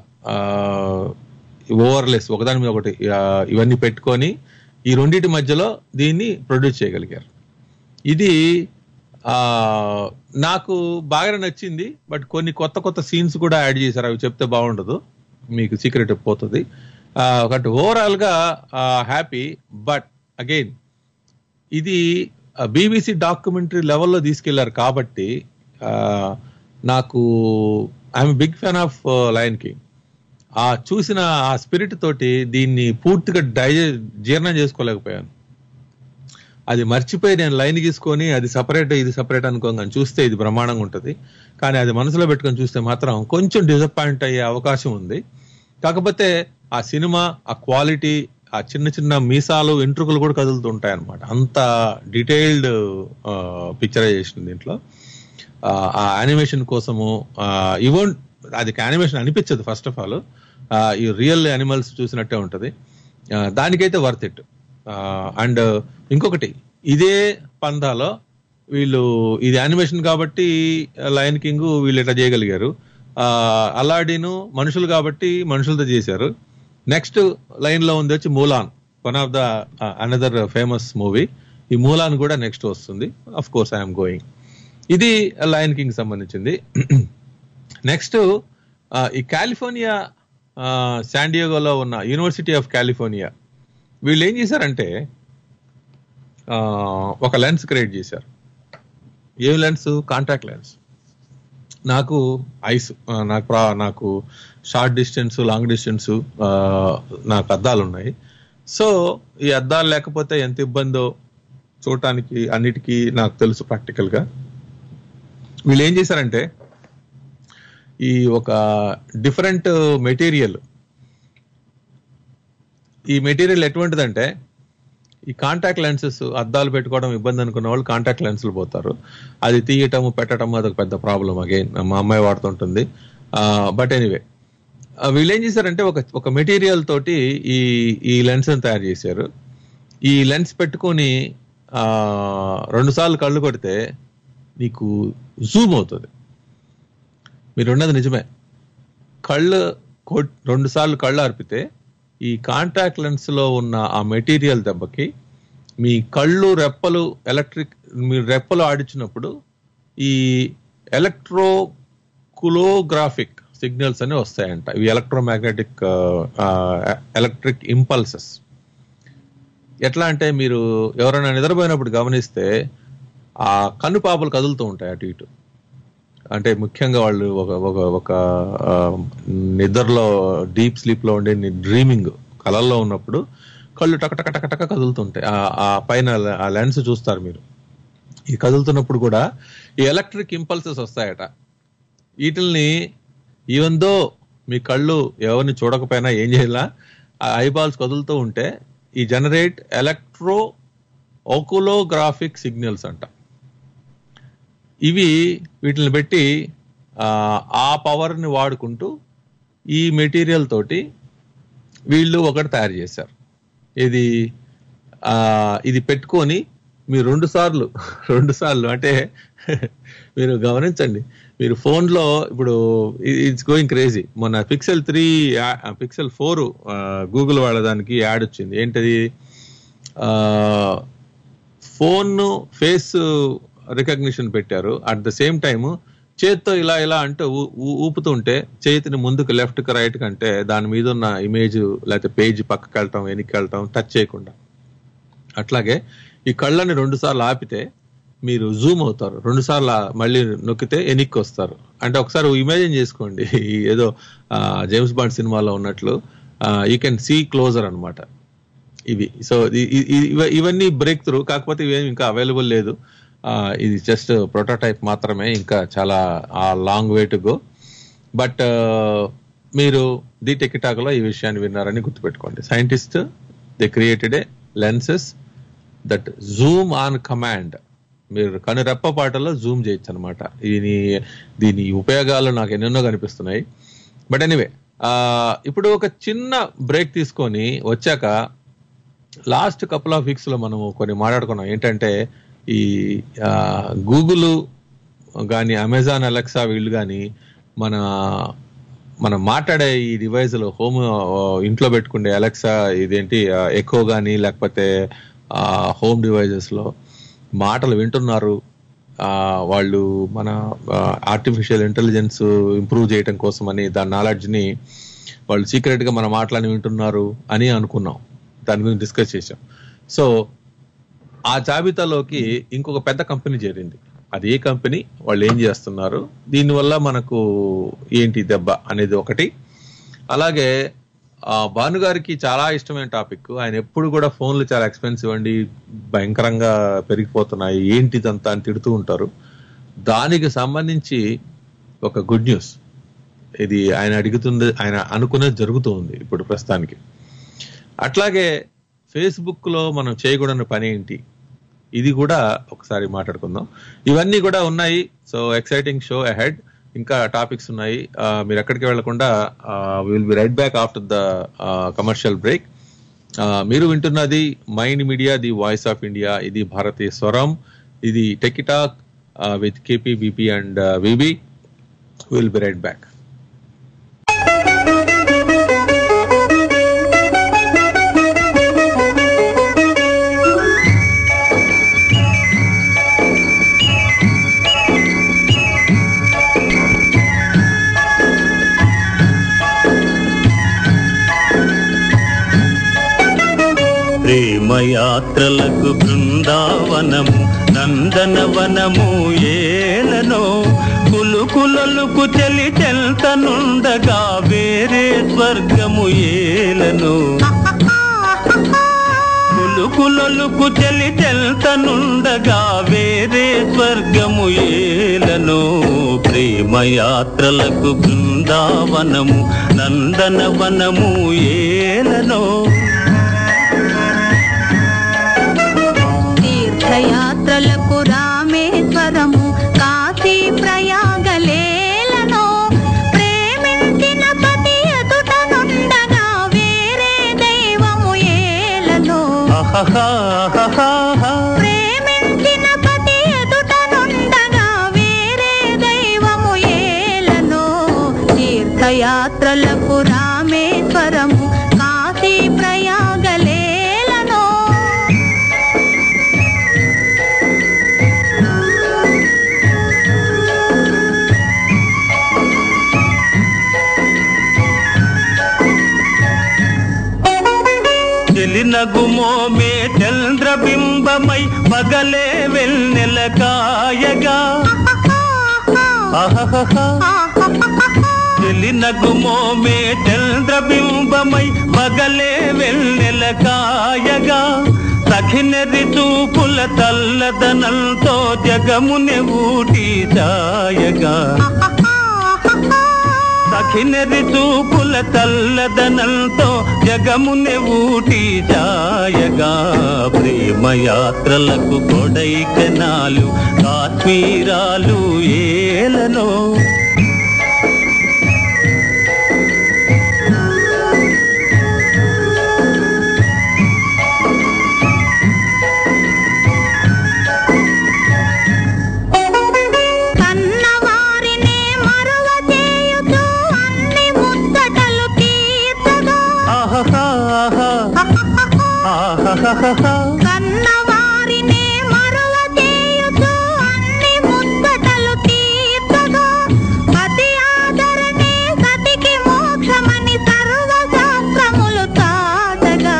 ఓవర్లెస్ ఒకదాని మీద ఒకటి ఆ, ఇవన్నీ పెట్టుకొని ఈ రెండింటి మధ్యలో దీన్ని ప్రొడ్యూస్ చేయగలిగారు ఇది ఆ నాకు బాగా నచ్చింది బట్ కొన్ని కొత్త కొత్త సీన్స్ కూడా యాడ్ చేశారు అవి చెప్తే బాగుండదు మీకు సీక్రెట్ పోతుంది బట్ ఓవరాల్ గా హ్యాపీ బట్ అగైన్ ఇది బీబీసీ డాక్యుమెంటరీ లెవెల్లో తీసుకెళ్లారు కాబట్టి ఆ, నాకు I'm big fan of Lion King ఆ చూసిన ఆ స్పిరిట్ తోటి దీన్ని పూర్తిగా డైజె జీర్ణం చేసుకోలేకపోయాను అది మర్చిపోయి నేను లైన్ గీసుకొని అది సపరేట్ ఇది సపరేట్ అనుకోగానే చూస్తే ఇది బ్రహ్మాండంగా ఉంటుంది కానీ అది మనసులో పెట్టుకొని చూస్తే మాత్రం కొంచెం డిసప్పాయింట్ అయ్యే అవకాశం ఉంది కాకపోతే ఆ సినిమా ఆ క్వాలిటీ ఆ చిన్న చిన్న మీసాలు వెంట్రుకలు కూడా కదులుతుంటాయి అనమాట అంత డీటెయిల్డ్ పిక్చరైజేషన్ దీంట్లో ఆ, ఆ యానిమేషన్ కోసము ఈవెన్ అది యానిమేషన్ అనిపించదు ఫస్ట్ ఆఫ్ ఆల్ ఈ రియల్ యానిమల్స్ చూసినట్టే ఉంటది ఆ, దానికైతే వర్త్ ఇట్ అండ్ ఇంకొకటి ఇదే పందాలో వీళ్ళు ఇది యానిమేషన్ కాబట్టి లయన్ కింగ్ వీళ్ళు ఇట్లా చేయగలిగారు అలాడీను మనుషులు కాబట్టి మనుషులతో చేశారు నెక్స్ట్ లైన్ లో ఉంది వచ్చి Mulan one of the another famous movie ఈ మూలాన్ కూడా నెక్స్ట్ వస్తుంది అఫ్ కోర్స్ ఐఎమ్ గోయింగ్ ఇది లయన్ కింగ్ సంబంధించింది నెక్స్ట్ ఈ కాలిఫోర్నియా శాండియోగోలో ఉన్న యూనివర్సిటీ ఆఫ్ కాలిఫోర్నియా వీళ్ళు ఏం చేశారంటే ఆ, ఒక లెన్స్ క్రియేట్ చేశారు ఏం లెన్స్ కాంటాక్ట్ లెన్స్ నాకు ఐస్ ఆ, నాకు ప్రా- నాకు షార్ట్ డిస్టెన్స్ లాంగ్ డిస్టెన్స్ నాకు అద్దాలు ఉన్నాయి సో ఈ అద్దాలు లేకపోతే ఎంత ఇబ్బందో చూడటానికి అన్నిటికీ నాకు తెలుసు ప్రాక్టికల్ గా వీళ్ళు ఏం చేశారంటే ఈ ఒక డిఫరెంట్ మెటీరియల్ ఈ మెటీరియల్ ఎటువంటిదంటే ఈ కాంటాక్ట్ లెన్సెస్ అద్దాలు పెట్టుకోవడం ఇబ్బంది అనుకున్న వాళ్ళు కాంటాక్ట్ లెన్సులు పోతారు అది తీయటం పెట్టడం అదొక పెద్ద ప్రాబ్లం అగైన్ మా అమ్మాయి వాడుతుంటుంది బట్ ఎనీవే వీళ్ళు ఏం చేశారంటే ఒక ఒక మెటీరియల్ తోటి ఈ ఈ లెన్స్ తయారు చేశారు ఈ లెన్స్ పెట్టుకొని ఆ, రెండు సార్లు కళ్ళు కొడితే నీకు జూమ్ అవుతుంది మీరు ఉన్నది నిజమే కళ్ళు కొట్- రెండు సార్లు కళ్ళు అర్పితే ఈ కాంటాక్ట్ లెన్స్ లో ఉన్న ఆ మెటీరియల్ దెబ్బకి మీ కళ్ళు రెప్పలు ఎలక్ట్రిక్ మీ రెప్పలు ఆడించినప్పుడు ఈ ఎలక్ట్రో కులోగ్రాఫిక్ సిగ్నల్స్ అని వస్తాయంట ఇవి ఎలక్ట్రోమాగ్నెటిక్ ఎలక్ట్రిక్ ఇంపల్సెస్ ఎట్లా అంటే మీరు ఎవరైనా నిద్రపోయినప్పుడు గమనిస్తే ఆ కన్ను పాపలు కదులుతూ ఉంటాయి అటు ఇటు అంటే ముఖ్యంగా వాళ్ళు ఒక ఒక ఒక ఆ, నిద్రలో డీప్ స్లీప్ లో ఉండే డ్రీమింగ్ కలల్లో ఉన్నప్పుడు కళ్ళు టక టక టక టక కదులుతుంటాయి ఆ- ఆ పైన ఆ లెన్స్ చూస్తారు మీరు ఈ కదులుతున్నప్పుడు కూడా ఈ ఎలక్ట్రిక్ ఇంపల్సెస్ వస్తాయట వీటిల్ని ఈవెన్ దో మీ కళ్ళు ఎవరిని చూడకపోయినా ఏం చేయాలా ఆ ఐబాల్స్ కదులుతూ ఉంటే ఈ జనరేట్ ఎలక్ట్రో ఓకులోగ్రాఫిక్ సిగ్నల్స్ అంట ఇవి వీటిని పెట్టి ఆ, ఆ పవర్ని వాడుకుంటూ ఈ మెటీరియల్ తోటి వీళ్ళు ఒకటి తయారు చేశారు ఇది ఆ, ఇది పెట్టుకొని మీరు రెండు సార్లు రెండు సార్లు అంటే మీరు గమనించండి మీరు ఫోన్లో ఇప్పుడు ఇట్స్ గోయింగ్ క్రేజీ మొన్న Pixel three Pixel four Google వాళ్ళ దానికి యాడ్ వచ్చింది ఏంటది ఫోన్ ఫేస్ రికగ్నిషన్ పెట్టారు అట్ ద సేమ్ టైమ్ చేత్తో ఇలా ఇలా అంటే ఊ- ఊ- ఊపుతుంటే చేతిని ముందుకు లెఫ్ట్ కి రైట్ కంటే దాని మీద ఉన్న ఇమేజ్ లేకపోతే పేజ్ పక్కకి వెళ్ళటం వెనక్కి వెళ్ళటం టచ్ చేయకుండా అట్లాగే ఈ కళ్ళని రెండు సార్లు ఆపితే మీరు జూమ్ అవుతారు రెండు సార్లు ఆ- మళ్ళీ నొక్కితే ఎనిక్కి వస్తారు అంటే ఒకసారి ఇమాజిన్ చేసుకోండి ఈ ఏదో జేమ్స్ బాండ్ సినిమాలో ఉన్నట్లు యూ కెన్ సీ క్లోజర్ అన్నమాట ఇవి సో ఇవన్నీ బ్రేక్ త్రూ కాకపోతే ఇవేమి ఇంకా అవైలబుల్ లేదు ఆ, ఇది జస్ట్ ప్రోటోటైప్ మాత్రమే ఇంకా చాలా long way to go but మీరు ది టెకిటాక్లో ఈ విషయాన్ని విన్నారని గుర్తుపెట్టుకోండి scientist they created a lenses that zoom on command మీరు కను రెప్పపాటలో జూమ్ చేయొచ్చు అనమాట దీని దీని ఉపయోగాలు నాకు ఎన్నెన్నో కనిపిస్తున్నాయి బట్ ఎనీవే ఇప్పుడు ఒక చిన్న బ్రేక్ తీసుకొని వచ్చాక లాస్ట్ కపుల్ ఆఫ్ వీక్స్ లో మనము కొన్ని మాట్లాడుకున్నాం ఏంటంటే ఈ గూగుల్ కానీ అమెజాన్ అలెక్సా వీళ్ళు కానీ మన మనం మాట్లాడే ఈ డివైజ్లు హోమ్ ఇంట్లో పెట్టుకునే అలెక్సా ఇదేంటి ఎకో కానీ లేకపోతే హోమ్ డివైజెస్ లో మాటలు వింటున్నారు ఆ, వాళ్ళు మన ఆర్టిఫిషియల్ ఇంటెలిజెన్స్ ఇంప్రూవ్ చేయడం కోసమని దాని నాలెడ్జ్ ని వాళ్ళు సీక్రెట్ గా మన మాటలని వింటున్నారు అని అనుకున్నాం దాని గురించి డిస్కస్ చేశాం సో ఆ జాబితాలోకి ఇంకొక పెద్ద కంపెనీ చేరింది అది ఏ కంపెనీ వాళ్ళు ఏం చేస్తున్నారు దీనివల్ల మనకు ఏంటి దెబ్బ అనేది ఒకటి అలాగే ఆ భానుగారికి చాలా ఇష్టమైన టాపిక్ ఆయన ఎప్పుడు కూడా ఫోన్లు చాలా ఎక్స్పెన్సివ్ అండి భయంకరంగా పెరిగిపోతున్నాయి ఏంటిదంతా అని తిడుతూ ఉంటారు దానికి సంబంధించి ఒక గుడ్ న్యూస్ ఇది ఆయన అడుగుతుంది ఆయన అనుకునేది జరుగుతూ ఉంది ఇప్పుడు ప్రస్తుతానికి అట్లాగే ఫేస్బుక్ లో మనం చేయకూడని పని ఏంటి ఇది కూడా ఒకసారి మాట్లాడుకుందాం ఇవన్నీ కూడా ఉన్నాయి సో ఎక్సైటింగ్ షో అహెడ్ ఇంకా టాపిక్స్ ఉన్నాయి ఆ, మీరు ఎక్కడికి వెళ్లకుండా will be right back after the commercial break మీరు వింటున్నది Mind media the voice of India ఇది భారతీయ స్వరం ఇది Techie Talk with KP BP and VB will be right back ప్రేమయాత్రలకు బృందావనము నందనవనము ఏలనో కులుకులలకు చెలి చెల్తనుండగా వేరే స్వర్గము ఏలను కులుకులలకు చెలి చెల్తనుండగా వేరే స్వర్గము ఏలను ప్రేమయాత్రలకు బృందావనము నందనవనము ఏలనో తీర్థయాత్రలకు రామేశ్వరము కాశీ ప్రయాగలేలను ప్రేమించిన పతి ఎదుట నుండగా వేరే దైవము ఏలను ప్రేమించిన పతి ఎదుట నుండగా వేరే దైవము ఏలను తీర్థయాత్రలకు రామేశ్వరము కాశీ చెలినగుమోమే చంద్రబింబమై పగలే వెన్నెల కాయగా ఆహాహా చెలినగుమోమే చంద్రబింబమై పగలే వెన్నెల కాయగా సఖినెరి చూపుల తల్లదనంతో జగముని ఊటి చాయగా సఖినెరి చూపుల తల్లదనంతో జగముని ఊటి చాయగా ప్రేమయాత్రలకు కొడైకనాలు కాశ్మీరాలు ఏలనో కన్నవారినే మరువ చేయుచు అన్ని ముచ్చటలు తీర్చగా కన్నవారినే మరువ చేయుచు అన్ని ముచ్చటలు తీర్చగా పతి ఆదరణే సతికి మోక్షమని సర్వ శాస్త్రములు చాటగా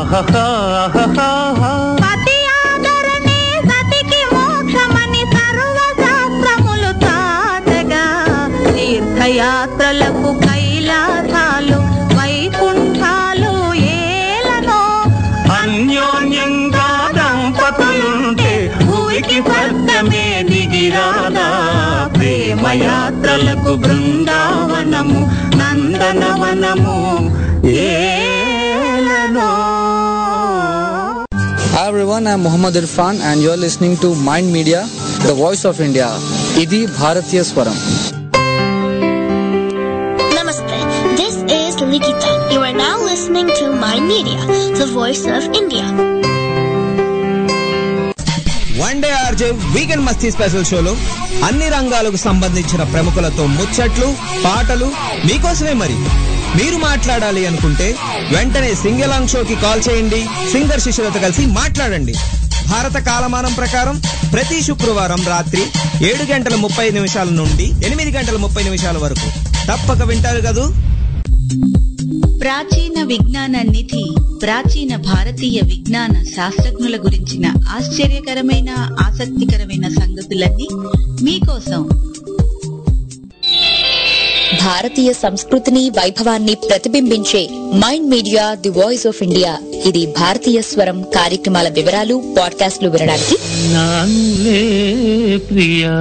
పతి ఆదరణే సతికి మోక్షమని సర్వ శాస్త్రములు చాటగా తీర్థయాత్రలకు కైలాసాలు వైకుంఠాలు ఏలనో అన్యోన్యంగా దంపతులుంటే భూమికి స్వర్గమే దిగిరాదా ప్రేమయాత్రలకు బృందావనము నందనవనము ఏలనో Hi everyone, I'm Muhammad Irfan and you're listening to Mind Media, the voice of India. Idi Bharatiya Swaram. Namaste. This is Likita. You are now listening to My Media, the voice of India. One day RJ weekend మస్తీ special షోలో అన్ని రంగాలకు సంబంధించిన ప్రముఖులతో ముచ్చట్లు పాటలు మీకోసమే మరి మీరు మాట్లాడాలి అనుకుంటే వెంటనే సింగలాంగ్ షోకి కాల్ చేయండి సింగర్ శిష్యులతో కలిసి మాట్లాడండి భారత కాలమానం ప్రకారం ప్రతి శుక్రవారం రాత్రి ఏడు గంటల ముప్పై నిమిషాల నుండి ఎనిమిది గంటల ముప్పై నిమిషాల వరకు తప్పక వింటారు కదూ ప్రాచీన విజ్ఞాన నిధి ప్రాచీన భారతీయ విజ్ఞాన శాస్త్రజ్ఞుల గురించిన ఆశ్చర్యకరమైన ఆసక్తికరమైన సంగతులన్నీ మీకోసం భారతీయ సంస్కృతిని వైభవాన్ని ప్రతిబింబించే Mind media the voice of India ఇది భారతీయ స్వరం కార్యక్రమాల వివరాలు పాడ్కాస్ట్లు వినడానికి నానులే ప్రియా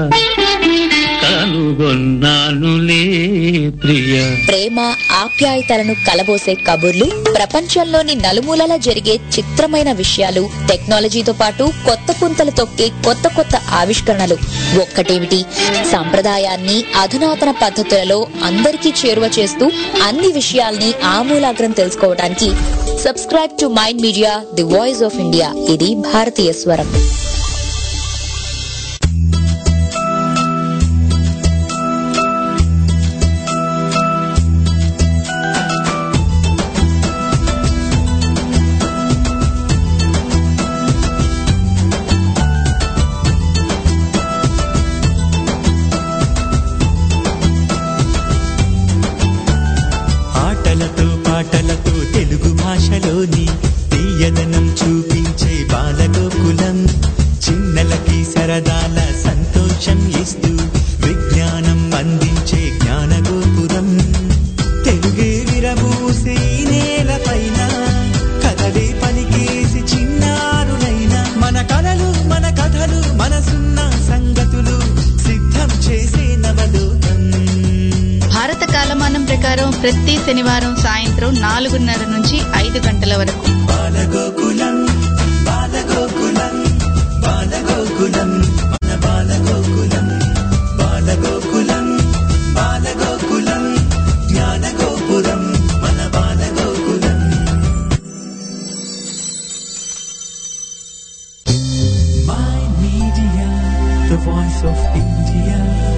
కనుగొన్నానులే ప్రియా ప్రేమ ఆప్యాయతలను కలబోసే కబుర్లు ప్రపంచంలోని నలుమూలలా జరిగే చిత్రమైన విషయాలు టెక్నాలజీతో పాటు కొత్త పుంతలు తొక్కే కొత్త కొత్త ఆవిష్కరణలు ఒక్కటేమిటి సంప్రదాయాన్ని అధునాతన పద్ధతులలో అందరికీ చేరువ చేస్తూ అన్ని విషయాల్ని ఆమూలాగ్రం తెలుసుకోవడానికి subscribe to mind media the voice of India ఇది భారతీయ స్వరం ఆటలతో పాటలతో తెలుగు భాషలోని తీయదనం చూపించే బాలగోకులం చిన్నలకి సరదాల సంతోషం ఇస్తూ విజ్ఞానం అందించే జ్ఞానగోపురం తెలుగే విరబూసే ఈ నేలపైన కథలే పలికేసి చిన్నారులైన మన కలలు మన కథలు మనసున్న సంగతులు సిద్ధం చేసే నవలోకం భారత కాలమానం ప్రకారం ప్రతి శనివారం సాయంత్రం నాలుగున్నర నుంచి ఐదు గంటల వరకు బాలగోకులం బాలగోకులం బాలగోకులం మన బాలగోకులం బాలగోకులం బాలగోకులం జ్ఞానగోపురం మన బాలగోకులం My media, the voice of India.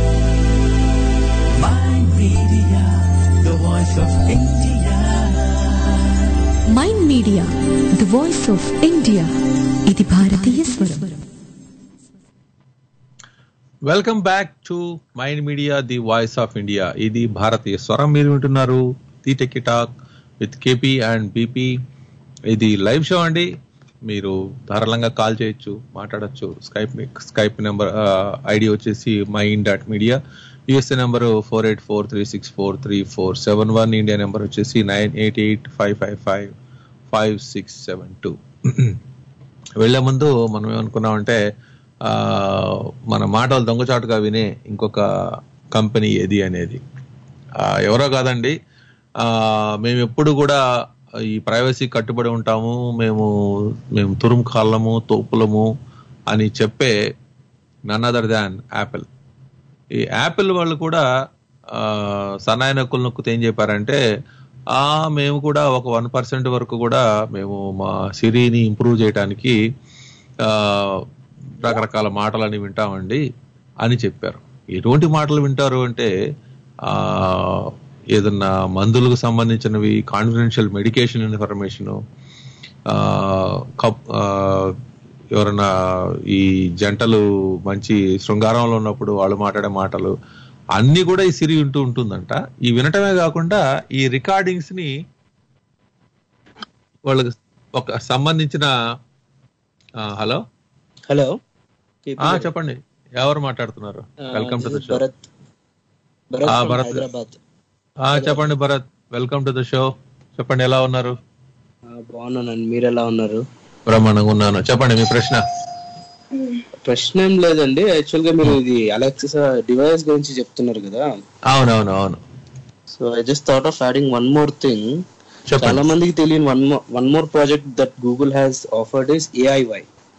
My media, the voice of India. Mind media the voice of India ఇది భారతీయ స్వరం welcome back to mind media the voice of India ఇది భారతీయ స్వరం మీరు వింటున్నారు the Techie Talk with KP and BP ఇది live show అండి మీరు ధారాళంగా కాల్ చేయొచ్చు మాట్లాడొచ్చు స్కైప్ స్కైప్ నెంబర్ ఐడి వచ్చేసి Mind dot media USA number four eight four three six four three four seven one India number వచ్చేసి nine eight eight five five five five six seven two వెళ్లే ముందు మనం ఏమనుకున్నామంటే ఆ, మన మాటలు దొంగచాటుగా వినే ఇంకొక కంపెనీ ఏది అనేది ఆ, ఎవరో కాదండి ఆ, మేము ఎప్పుడు కూడా ఈ ప్రైవసీ కట్టుబడి ఉంటాము మేము మేము తురుము కాళ్ళము తోపులము అని చెప్పే నన్ అదర్ దాన్ యాపిల్ ఈ యాపిల్ వాళ్ళు కూడా ఆ, సన్నాయి నొక్కులు నొక్కుతూ ఏం చెప్పారంటే ఆ మేము కూడా ఒక వన్ పర్సెంట్ వరకు కూడా మేము మా సిరిని ఇంప్రూవ్ చేయడానికి ఆ, రకరకాల మాటలని వింటామండి అని చెప్పారు ఎటువంటి మాటలు వింటారు అంటే ఆ ఏదన్నా మందులకు సంబంధించినవి కాన్ఫిడెన్షియల్ మెడికేషన్ ఇన్ఫర్మేషన్ కప్ ఆ, ఎవరన్నా ఈ జంటలు మంచి శృంగారంలో ఉన్నప్పుడు వాళ్ళు మాట్లాడే మాటలు అన్ని కూడా ఈ సిరి వింటూ ఉంటుందంట ఈ వినటమే కాకుండా ఈ రికార్డింగ్స్ ని వాళ్ళకి ఒక సంబంధించిన ఆ, హలో హలో ఆ, చెప్పండి ఎవరు మాట్లాడుతున్నారు welcome to the show Bharat Bharat ఆ, from భరత్. హైదరాబాద్ ఆ, చెప్పండి Bharat welcome to the show చెప్పండి ఎలా ఉన్నారు ఆ, బాగున్నానండి మీరు ఎలా ఉన్నారు బ్రహ్మాండంగా ఉన్నాను చెప్పండి మీ ప్రశ్న ప్రశ్న ఏం లేదండి యాక్చువల్ గా మీరు ఇది అలెక్సా డివైస్ గురించి చెప్తున్నారు కదా అవునవును అవును so I just thought of adding one more thing చెప్పండి. చాలా మందికి తెలియని one more one more project that Google has offered is AIY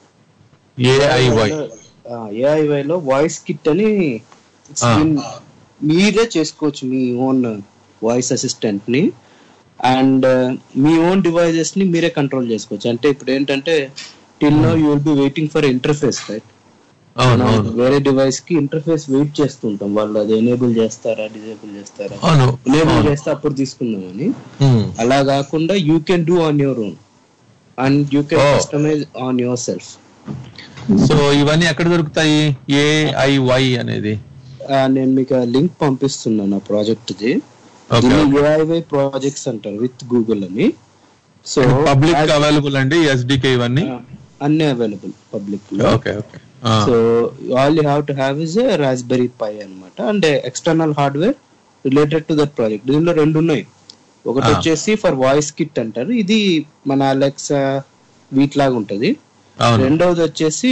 AIY AIY లో వాయిస్ కిట్ అని it's ఆ. been- మీరే చేసుకోవచ్చు మీ ఓన్ వాయిస్ అసిస్టెంట్ ని అండ్ మీ ఓన్ డివైజెస్ ని మీరే కంట్రోల్ చేసుకోవచ్చు అంటే ఇప్పుడు ఏంటంటే till now you will be waiting for interface right అవును అవును వేరే డివైస్ కి ఇంటర్ఫేస్ వెయిట్ చేస్తుంటాం వాళ్ళు అది ఎనేబుల్ చేస్తారా డిజేబుల్ చేస్తారా అవును ఎనేబుల్ అవును. చేస్తే అప్పుడు తీసుకుందామని Hmm. అలా కాకుండా you can do on your own and you can Oh. Customize on yourself so ఇవన్నీ ఎక్కడ దొరుకుతాయి ఏఐవై అనేది నేను మీకు లింక్ పంపిస్తున్నాను ఆ project the Okay. AIY projects అంటారు విత్ గూగుల్ అని సో పబ్లిక్ అవైలబుల్ అండి ఎస్డికే ఇవన్నీ అన్ని అవైలబుల్ పబ్లిక్ లో okay okay so all you have to have is Raspberry Pi అన్నమాట and external hardware related to that project దీనిలో రెండు ఉన్నాయి ఒకటి Ah. వచ్చేసి ఫర్ వాయిస్ కిట్ అంటారు ఇది మన అలెక్సా వీటిలాగా ఉంటది అవును. రెండవది వచ్చేసి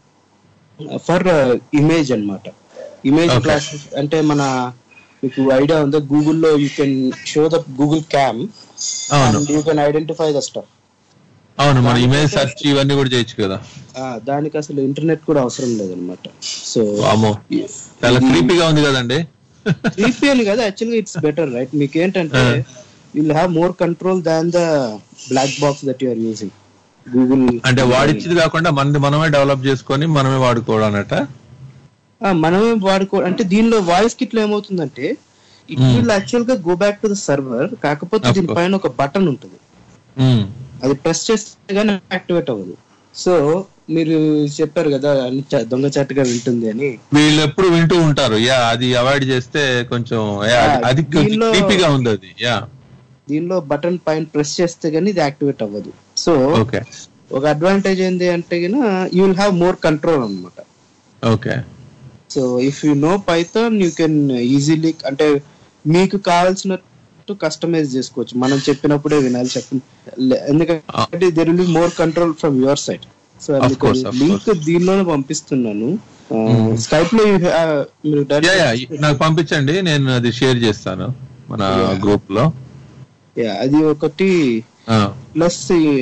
ఫర్ ఇమేజ్ అన్నమాట ఇమేజ్ Okay. క్లాస్ అంటే మన మీకు ఐడియా ఉందా గూగుల్లో you can show the Google cam అవును. And you can identify the stuff అవును మన ఇమేజ్ సెర్చ్ ఇవన్నీ కూడా చేయొచ్చు కదా దానికి అసలు ఇంటర్నెట్ కూడా అవసరం లేదనమాట సో అమ్మో చాలా క్రీపీగా ఉంది కదండి క్రీపీ అని కదా యాక్చువల్గా ఇట్స్ బెటర్ రైట్ మీకు ఏంటంటే will have more control than the black box that you're using Google అంటే వాడిచ్చింది కాకుండా మనది మనమే డెవలప్ చేసుకొని మనమే వాడుకోవడం అన్నట మనమే వాడుకో అంటే దీనిలో వాయిస్ కిట్ లో ఏమవుతుందంటే ఇట్ Hmm. విల్ యాక్చువల్ గా go back to the server కాకపోతే Of దీనిపైన ఒక బటన్ ఉంటుంది అది ప్రెస్ చేస్తే గానీ యాక్టివేట్ అవ్వదు సో మీరు చెప్పారు కదా అన్ని చ- దొంగచాటుగా వింటుంది అని వీళ్ళు ఎప్పుడు వింటూ ఉంటారు యా అది అవాయిడ్ చేస్తే కొంచెం yeah, అది- అది దీనిలో- క్రీపీగా ఉంది అది యా దీనిలో బటన్ పైన ప్రెస్ చేస్తే గానీ ఇది యాక్టివేట్ అవ్వదు సో ఓకే ఒక అడ్వాంటేజ్ ఏంటి అంటే గిన you will have more control అన్నమాట okay so if you know Python you can easily అంటే మీకు కావాల్సినట్టు కస్టమైజ్ చేసుకోవచ్చు మనం చెప్పినప్పుడే వినాలి చెప్పి ఎందుకంటే there will be more control from your side so Of course, of link దీనిలోనే పంపిస్తున్నాను స్కైప్ లో you have- మీరు యా యా direct- నాకు పంపించండి నేను అది షేర్ చేస్తాను మన Yeah. గ్రూప్ లో Yeah, అది ఒకటి ఆ, ప్లస్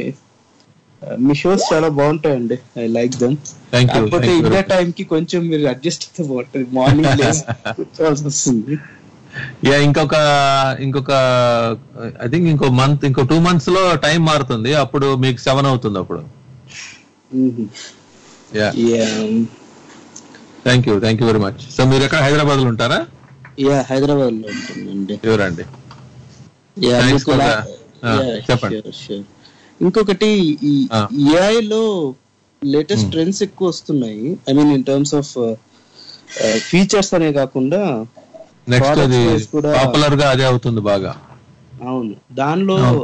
మీ షోస్ చాలా బాగుంటాయండి I like them Thank you, కాకపోతే thank you India very much. Time కి కొంచెం మీరు అడ్జస్ట్ అయితే బాగుంటుంది మార్నింగ్ లేసి కూర్చోవాల్సి వస్తుంది యా ఇంకొక ఇంకొక ఐ థింక్ ఇంకో మంత్ ఇంకో టూ మంత్స్ లో టైం మారుతుంది అప్పుడు మీకు సెవెన్ అవుతుంది అప్పుడు yeah thank you thank you very much so మీరు ఎక్కడ హైదరాబాద్ లో ఉంటారా యా హైదరాబాద్ లో ఉంటుందండి ఎవరండి Yeah, Thanks మీకు for లా- the- ఆ, Yeah, చెప్పండి. sure, sure. ఇంకొకటి ఈ ఏఐ లో లేటెస్ట్ ట్రెండ్స్ ఎక్కువ వస్తున్నాయి I mean in terms of features అనే కాకుండా నెక్స్ట్ products అది wise కూడా పాపులర్ గా అదే అవుతుంది బాగా అవును దానిలో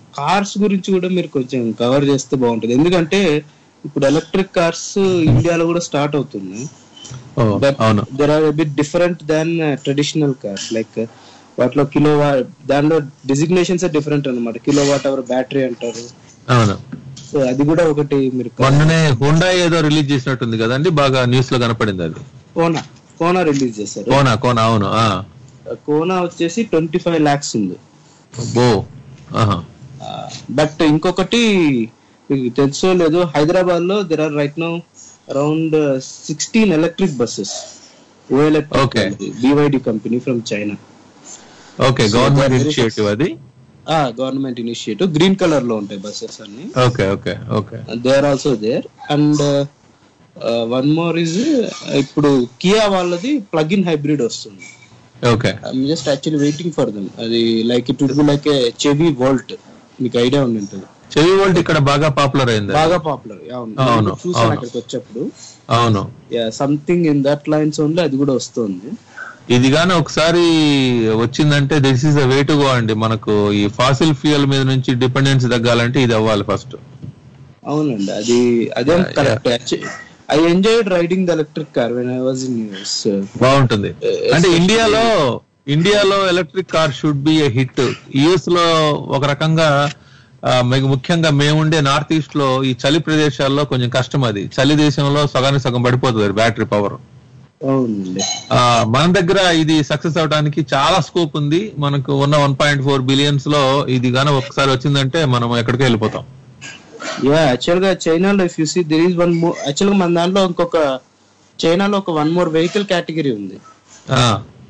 కార్స్ గురించి కూడా మీరు కొంచెం కవర్ చేస్తే బాగుంటుంది ఎందుకంటే ఇప్పుడు ఎలక్ట్రిక్ కార్స్ ఇండియాలో కూడా స్టార్ట్ అవుతుంది ఓ, అవును there are bit different than traditional cars like వాటిలో కిలో దానిలో డిజిగ్నేషన్స్ డిఫరెంట్ అన్నమాట కిలో వాట్ అవర్ బ్యాటరీ అంటారు అవును సో అది కూడా ఒకటి మీరు మొన్ననే హుండా ఏదో రిలీజ్ చేసినట్టుంది కదండి బాగా న్యూస్ లో కనపడింది అది కోనా కోనా రిలీజ్ చేశారు కోనా కోనా అవును ఆ. కోనా వచ్చేసి ట్వంటీ ఫైవ్ లాక్స్ ఉంది బో ఆహా. బట్ ఇంకొకటి మీకు తెలుసో లేదో హైదరాబాద్ లో there are right now around sixteen electric buses Okay. BYD company from China okay So, government very initiative అది గవర్నమెంట్ ఇనిషియేటివ్ గ్రీన్ కలర్ లో ఉంటాయి బస్సెస్ అన్ని okay okay okay they are also there and one more is ఇప్పుడు Kia వాళ్ళది plug in hybrid వస్తుంది okay I'm just actually waiting for them అది like it would be like a Chevy Volt మీకు idea ఉండి ఉంటుంది చెవి volt ఇక్కడ బాగా పాపులర్ అయింది బాగా పాపులర్ అవును, అవును చూసాను అవును. అక్కడికి వచ్చేప్పుడు అవును yeah something in that lines only అది కూడా వస్తుంది ఇది గాని ఒకసారి వచ్చిందంటే this is a way to go అండి మనకు ఈ ఫాసిల్ ఫ్యూయల్ మీద నుంచి డిపెండెన్స్ తగ్గాలంటే ఇది అవ్వాలి ఫస్ట్ అవునండి అది అదేం correct I enjoyed riding the electric car when I was in US బాగుంటుంది అంటే ఇండియాలో ఇండియాలో electric car should be a hit US లో ఒక రకంగా ఆ, మీకు ముఖ్యంగా మేముండే నార్త్ ఈస్ట్ లో ఈ చలి ప్రదేశాల్లో కొంచెం కష్టం అది చలి దేశంలో సగానికి సగం పడిపోతుంది బ్యాటరీ పవర్ అవునండి మన దగ్గర ఇది సక్సెస్ అవడానికి చాలా స్కోప్ ఉంది మనకు ఉన్న వన్ పాయింట్ ఫోర్ బిలియన్స్ లో ఇది గాన ఒకసారి వచ్చిందంటే మనం ఎక్కడికి వెళ్ళిపోతాం యా యాక్చువల్ గా చైనాలో if you see there is one more actual గా మన దాంట్లో ఇంకొక చైనాలో ఒక వన్ మోర్ వెహికల్ కేటగిరీ ఉంది ఆ,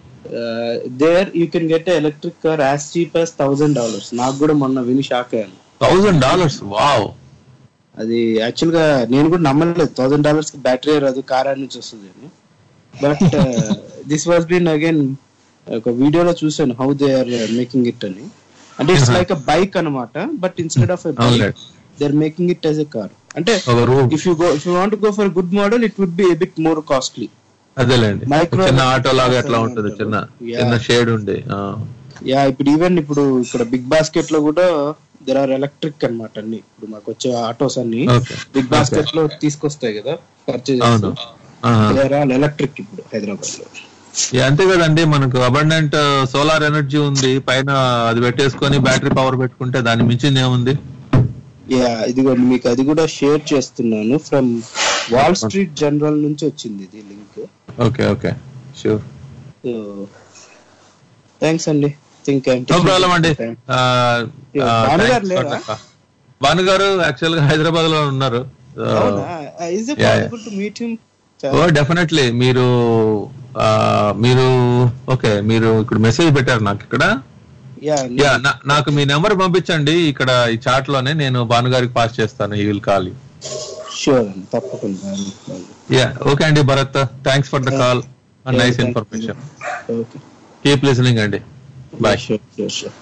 there you can get electric car as cheap as thousand dollars నాకు కూడా మొన్న విని షాక్ అయ్యాను థౌసండ్ డాలర్స్ వావ్ అది యాక్చువల్ గా నేను కూడా నమ్మలేదు థౌసండ్ డాలర్స్ కి బ్యాటరీ రాదు కార్ ఆడ నుంచి వస్తుంది అని but this was been again ఒక వీడియోలో చూసాను how they are making it అని అంటే ఇట్స్ లైక్ అ బైక్ అనమాట but instead of a bike అవునులే. They are making it as a car అంటే ఒక room if you go if you want go for good model it would be a bit more costly అదేలేండి Micro- చిన్న auto లాగా ఎట్లా ఉంటుంది చిన్న Yeah. చిన్న షేడ్ ఉండి ఆ. యా ఇప్పుడు ఈవెన్ ఇప్పుడు ఇక్కడ బిగ్ బాస్కెట్ లో కూడా దెర్ ఆర్ ఎలక్ట్రిక్ అన్నమాట అన్ని ఇప్పుడు మాకు వచ్చే ఆటోస్ అన్ని Okay. బిగ్ బాస్కెట్ లో తీసుకొస్తాయి కదా పర్చేజ్ అవును ఆహా. దేర్ ఆల్ ఎలక్ట్రిక్ ఇప్పుడు హైదరాబాద్ లో Yeah, అంతే కదండి మనకు అబండెంట్ సోలార్ ఎనర్జీ ఉంది పైన అది పెట్టేసుకొని బ్యాటరీ పవర్ పెట్టుకుంటే దాని మించింది ఏముంది యా ఇదిగోండి మీకు అది కూడా షేర్ చేస్తున్నాను ఫ్రమ్ వాల్ స్ట్రీట్ జనరల్ నుంచి వచ్చింది ఇది link okay okay sure so thanks అండి థింక్ నో ప్రాబ్లం అండి ఆ, ఆ, భాను గారు thanks లేరా? for the- భాను గారు యాక్చువల్ గా హైదరాబాద్ లో ఉన్నారు is it Yeah, yeah. Possible to meet him oh definitely మీరు ఆ, మీరు ఓకే మీరు ఇప్పుడు మెసేజ్ పెట్టారు నాకు ఇక్కడ యా యా నాకు మీ నెంబర్ పంపించండి ఇక్కడ ఈ చాట్ లోనే నేను భానుగారికి పాస్ చేస్తాను ఈ విల్ కాల్ షూర్ అండి తప్పకుండా యా ఓకే అండి Bharat thanks for the call and Yeah, nice thank you. Information okay keep listening అండి bye sure sure sure